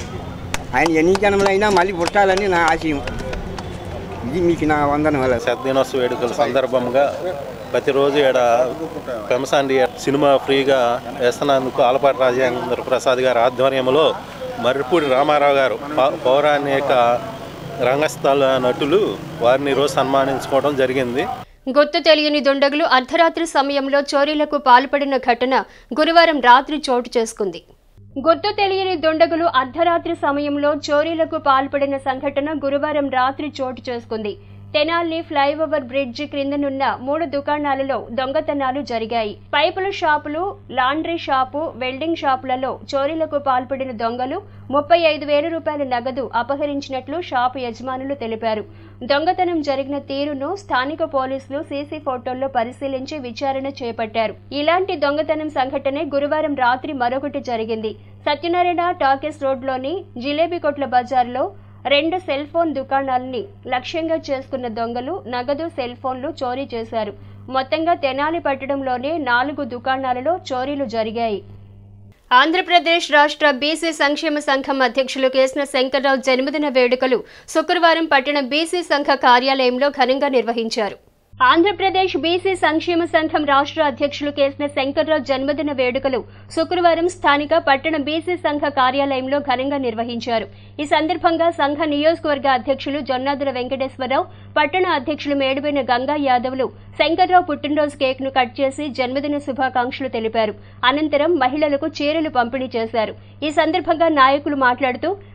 S19: ఆయన ఎన్ని జన్మలైనా మళ్ళీ పుట్టాలని నా ఆశయం ఇది మీకు నా వందనం వల్ల
S20: దినోత్సవ వేడుకల సందర్భంగా ప్రతిరోజు ఇక్కడ పెమసాండి సినిమా ఫ్రీగా వేస్తున్నందుకు ఆలపాటి రాజేంద్ర ప్రసాద్ గారి ఆధ్వర్యంలో మర్రిపూడి రామారావు గారు పౌ- పౌరాణిక రంగస్థల నటులు వారిని ఈరోజు సన్మానించుకోవడం జరిగింది
S13: గుర్తు తెలియని దుండగులు అర్ధరాత్రి సమయంలో చోరీలకు పాల్పడిన ఘటన గురువారం రాత్రి చోటు చేసుకుంది గుర్తు తెలియని దుండగులు అర్ధరాత్రి సమయంలో చోరీలకు పాల్పడిన సంఘటన గురువారం రాత్రి చోటు చేసుకుంది తెనాలి ఫ్లైఓవర్ బ్రిడ్జ్ క్రిందనున్న మూడు దుకాణాలలో దొంగతనాలు జరిగాయి పైపుల షాపులు లాండ్రీ షాపు వెల్డింగ్ షాపులలో చోరీలకు పాల్పడిన దొంగలు ముప్పై ఐదు వేల రూపాయల నగదు అపహరించినట్లు షాపు యజమానులు తెలిపారు దొంగతనం జరిగిన తీరును స్థానిక పోలీసులు సీసీ ఫోటోల్లో పరిశీలించి విచారణ చేపట్టారు ఇలాంటి దొంగతనం సంఘటనే గురువారం రాత్రి మరొకటి జరిగింది సత్యనారాయణ టాకీస్ రోడ్లోని జిలేబీ కొట్ల బజార్లో రెండు సెల్ ఫోన్ దుకాణాలని లక్ష్యంగా చేసుకున్న దొంగలు నగదు సెల్ ఫోన్లు చోరీ చేశారు మొత్తంగా తెనాలి పట్టణంలోనే నాలుగు దుకాణాలలో చోరీలు జరిగాయి ఆంధ్రప్రదేశ్ రాష్ట్ర బీసీ సంక్షేమ సంఘం అధ్యక్షులు కేసిన శంకర్రావు జన్మదిన వేడుకలు శుక్రవారం పట్టణ బీసీ సంఘ కార్యాలయంలో ఘనంగా నిర్వహించారు ఆంధ్రప్రదేశ్ బీసీ సంక్షేమ సంఘం రాష్ట్ర అధ్యక్షులు కేసిన శంకర్రావు జన్మదిన వేడుకలు శుక్రవారం స్థానిక పట్టణ బీసీ సంఘ కార్యాలయంలో ఘనంగా నిర్వహించారు ఈ సందర్భంగా సంఘ నియోజకవర్గ అధ్యక్షులు జొన్నాదుల వెంకటేశ్వరరావు పట్టణ అధ్యక్షులు మేడిపోయిన గంగా యాదవ్లు శంకర్రావు పుట్టినరోజు కేక్ ను కట్ చేసి జన్మదిన శుభాకాంక్షలు తెలిపారు అనంతరం మహిళలకు చీరలు పంపిణీ చేశారు ఈ సందర్భంగా నాయకులు మాట్లాడుతూ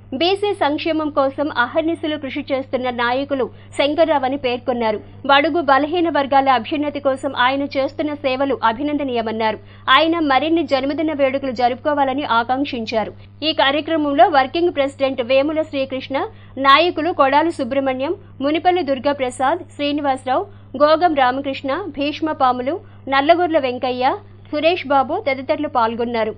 S13: బీసీ సంక్షేమం కోసం అహర్నిశలు కృషి చేస్తున్న నాయకులు శంకర్రావు అని పేర్కొన్నారు బడుగు బలహీన వర్గాల అభ్యున్నతి కోసం ఆయన చేస్తున్న సేవలు అభినందనీయమన్నారు ఆయన మరిన్ని జన్మదిన వేడుకలు జరుపుకోవాలని ఆకాంక్షించారు ఈ కార్యక్రమంలో వర్కింగ్ ప్రెసిడెంట్ వేముల శ్రీకృష్ణ నాయకులు కొడాలి సుబ్రహ్మణ్యం మునిపల్లి దుర్గాప్రసాద్ శ్రీనివాసరావు గోగం రామకృష్ణ భీష్మ పాములు నల్లగొర్ల వెంకయ్య సురేష్ బాబు తదితరులు పాల్గొన్నారు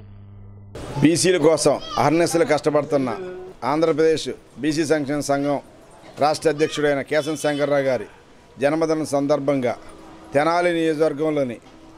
S21: బీసీల కోసం అహర్నిశలు కష్టపడుతున్న ఆంధ్రప్రదేశ్ బీసీ సంక్షేమ సంఘం రాష్ట్ర అధ్యక్షుడైన కేశన్ శంకర్రావు గారి జన్మదినం సందర్భంగా తెనాలి నియోజకవర్గంలోని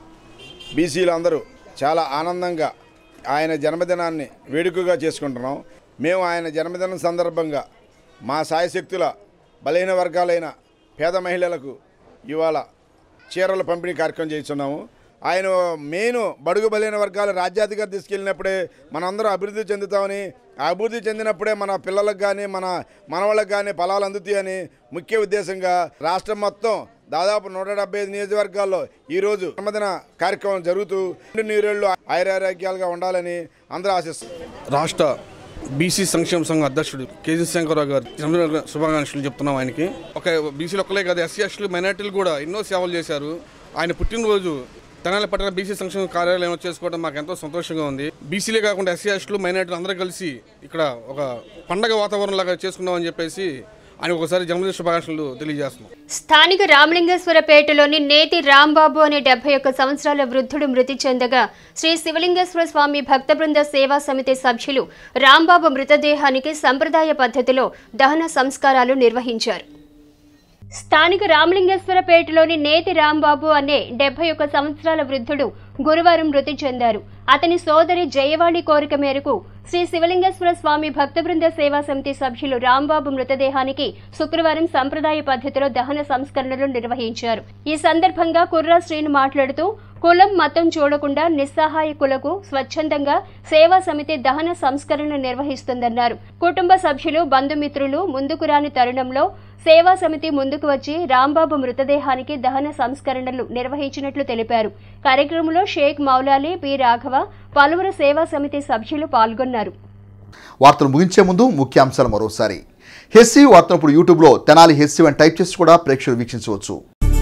S21: బీసీలు అందరూ చాలా ఆనందంగా ఆయన జన్మదినాన్ని వేడుకగా చేసుకుంటున్నాం మేము ఆయన జన్మదినం సందర్భంగా మా సాయశక్తుల బలహీన వర్గాలైన పేద మహిళలకు ఇవాళ చీరల పంపిణీ కార్యక్రమం చేస్తున్నాము ఆయన మెయిన్ బడుగు బలైన వర్గాలు రాజ్యాధికారి తీసుకెళ్ళినప్పుడే మనందరం అభివృద్ధి చెందుతామని ఆ అభివృద్ధి చెందినప్పుడే మన పిల్లలకు కానీ మన మనవాళ్ళకి కానీ ఫలాలు అందుతాయని ముఖ్య ఉద్దేశంగా రాష్ట్రం మొత్తం దాదాపు నూట డెబ్బై ఐదు నియోజకవర్గాల్లో ఈరోజు జన్మదిన కార్యక్రమం జరుగుతూ రెండు నీరేళ్లు ఆయురారోగ్యాలుగా ఉండాలని అందరూ ఆశిస్తున్నారు
S22: రాష్ట్ర బీసీ సంక్షేమ సంఘం అధ్యక్షుడు కేజీ శంకరరావు గారు జన్మదిన శుభాకాంక్షలు చెప్తున్నాం ఆయనకి ఒక బీసీలు ఒక్కలే కాదు ఎస్సీ ఎస్టీలు మైనార్టీలు కూడా ఎన్నో సేవలు చేశారు ఆయన పుట్టినరోజు తెనాలి పట్టణ బీసీ సంక్షేమ కార్యాలయం చేసుకోవడం మాకు ఎంతో సంతోషంగా ఉంది బీసీలే కాకుండా ఎస్సీ ఎస్టీలు మైనార్టీలు అందరూ కలిసి ఇక్కడ ఒక పండగ వాతావరణం లాగా చేసుకుందామని చెప్పేసి ఆయన ఒకసారి జన్మదిన శుభాకాంక్షలు తెలియజేస్తున్నాం
S13: స్థానిక రామలింగేశ్వరపేటలోని నేతి రాంబాబు అనే డెబ్బై ఒక్క సంవత్సరాల వృద్ధుడు మృతి చెందగా శ్రీ శివలింగేశ్వర స్వామి భక్త బృంద సేవా సమితి సభ్యులు రాంబాబు మృతదేహానికి సంప్రదాయ పద్ధతిలో దహన సంస్కారాలు నిర్వహించారు స్థానిక రామలింగేశ్వరపేటలోని నేతి రాంబాబు అనే డెబ్బై ఒక్క సంవత్సరాల వృద్ధుడు గురువారం మృతి చెందారు అతని సోదరి జయవాళి కోరిక మేరకు శ్రీ శివలింగేశ్వర స్వామి భక్త బృంద సేవా సమితి సభ్యులు రాంబాబు మృతదేహానికి శుక్రవారం సంప్రదాయ పద్ధతిలో దహన సంస్కరణలు నిర్వహించారు ఈ సందర్భంగా కుర్రా శ్రీను మాట్లాడుతూ కులం మతం చూడకుండా నిస్సహాయకులకు స్వచ్ఛందంగా సేవా సమితి దహన సంస్కరణ నిర్వహిస్తుందన్నారు కుటుంబ సభ్యులు బంధుమిత్రులు ముందుకు రాని తరుణంలో సేవా సమితి ముందుకు వచ్చి రాంబాబు మృతదేహానికి దహన సంస్కరణలు నిర్వహించినట్లు తెలిపారు కార్యక్రమంలో షేక్ మౌలాలి పి రాఘవ పలువురు సేవా సమితి సభ్యులు పాల్గొన్నారు
S1: వార్తలు ముగించే ముందు ముఖ్యాంశాలు మరోసారి హెస్సీ వార్తలు ఇప్పుడు యూట్యూబ్లో తెనాలి హెస్సీ అని టైప్ చేసి కూడా ప్రేక్షకులు వీక్షించవచ్చు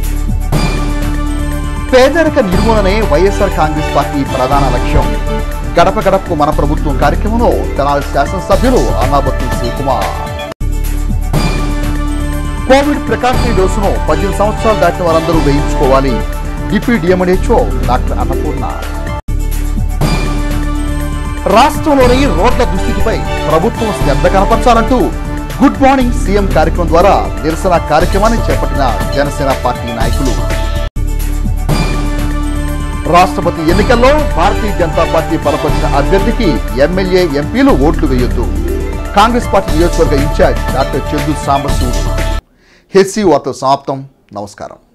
S1: పేదరిక నిర్మూలనే వైఎస్ఆర్ కాంగ్రెస్ పార్టీ ప్రధాన లక్ష్యం గడప గడపకు మన ప్రభుత్వం కార్యక్రమంలో తెనాలి శాసనసభ్యులు అన్నాబత్తి శివకుమార్ కోవిడ్ ప్రికాషనరీ డోసును పద్దెనిమిది సంవత్సరాలు దాటిన వారందరూ వేయించుకోవాలి డిప్యూటీ డిఎండిహెచ్ఓ డాక్టర్ అన్నపూర్ణ రాష్ట్రంలోని రోడ్ల దుస్థితిపై ప్రభుత్వం శ్రద్ధ కనపరచాలంటూ గుడ్ మార్నింగ్ సీఎం కార్యక్రమం ద్వారా నిరసన కార్యక్రమాన్ని చేపట్టిన జనసేన పార్టీ నాయకులు రాష్ట్రపతి ఎన్నికల్లో భారతీయ జనతా పార్టీ బలపరిచిన అభ్యర్థికి ఎమ్మెల్యే ఎంపీలు ఓట్లు వేయొద్దు కాంగ్రెస్ పార్టీ నియోజకవర్గ incharge doctor Chandu Sambasivudu HC వార్తలు సమాప్తం నమస్కారం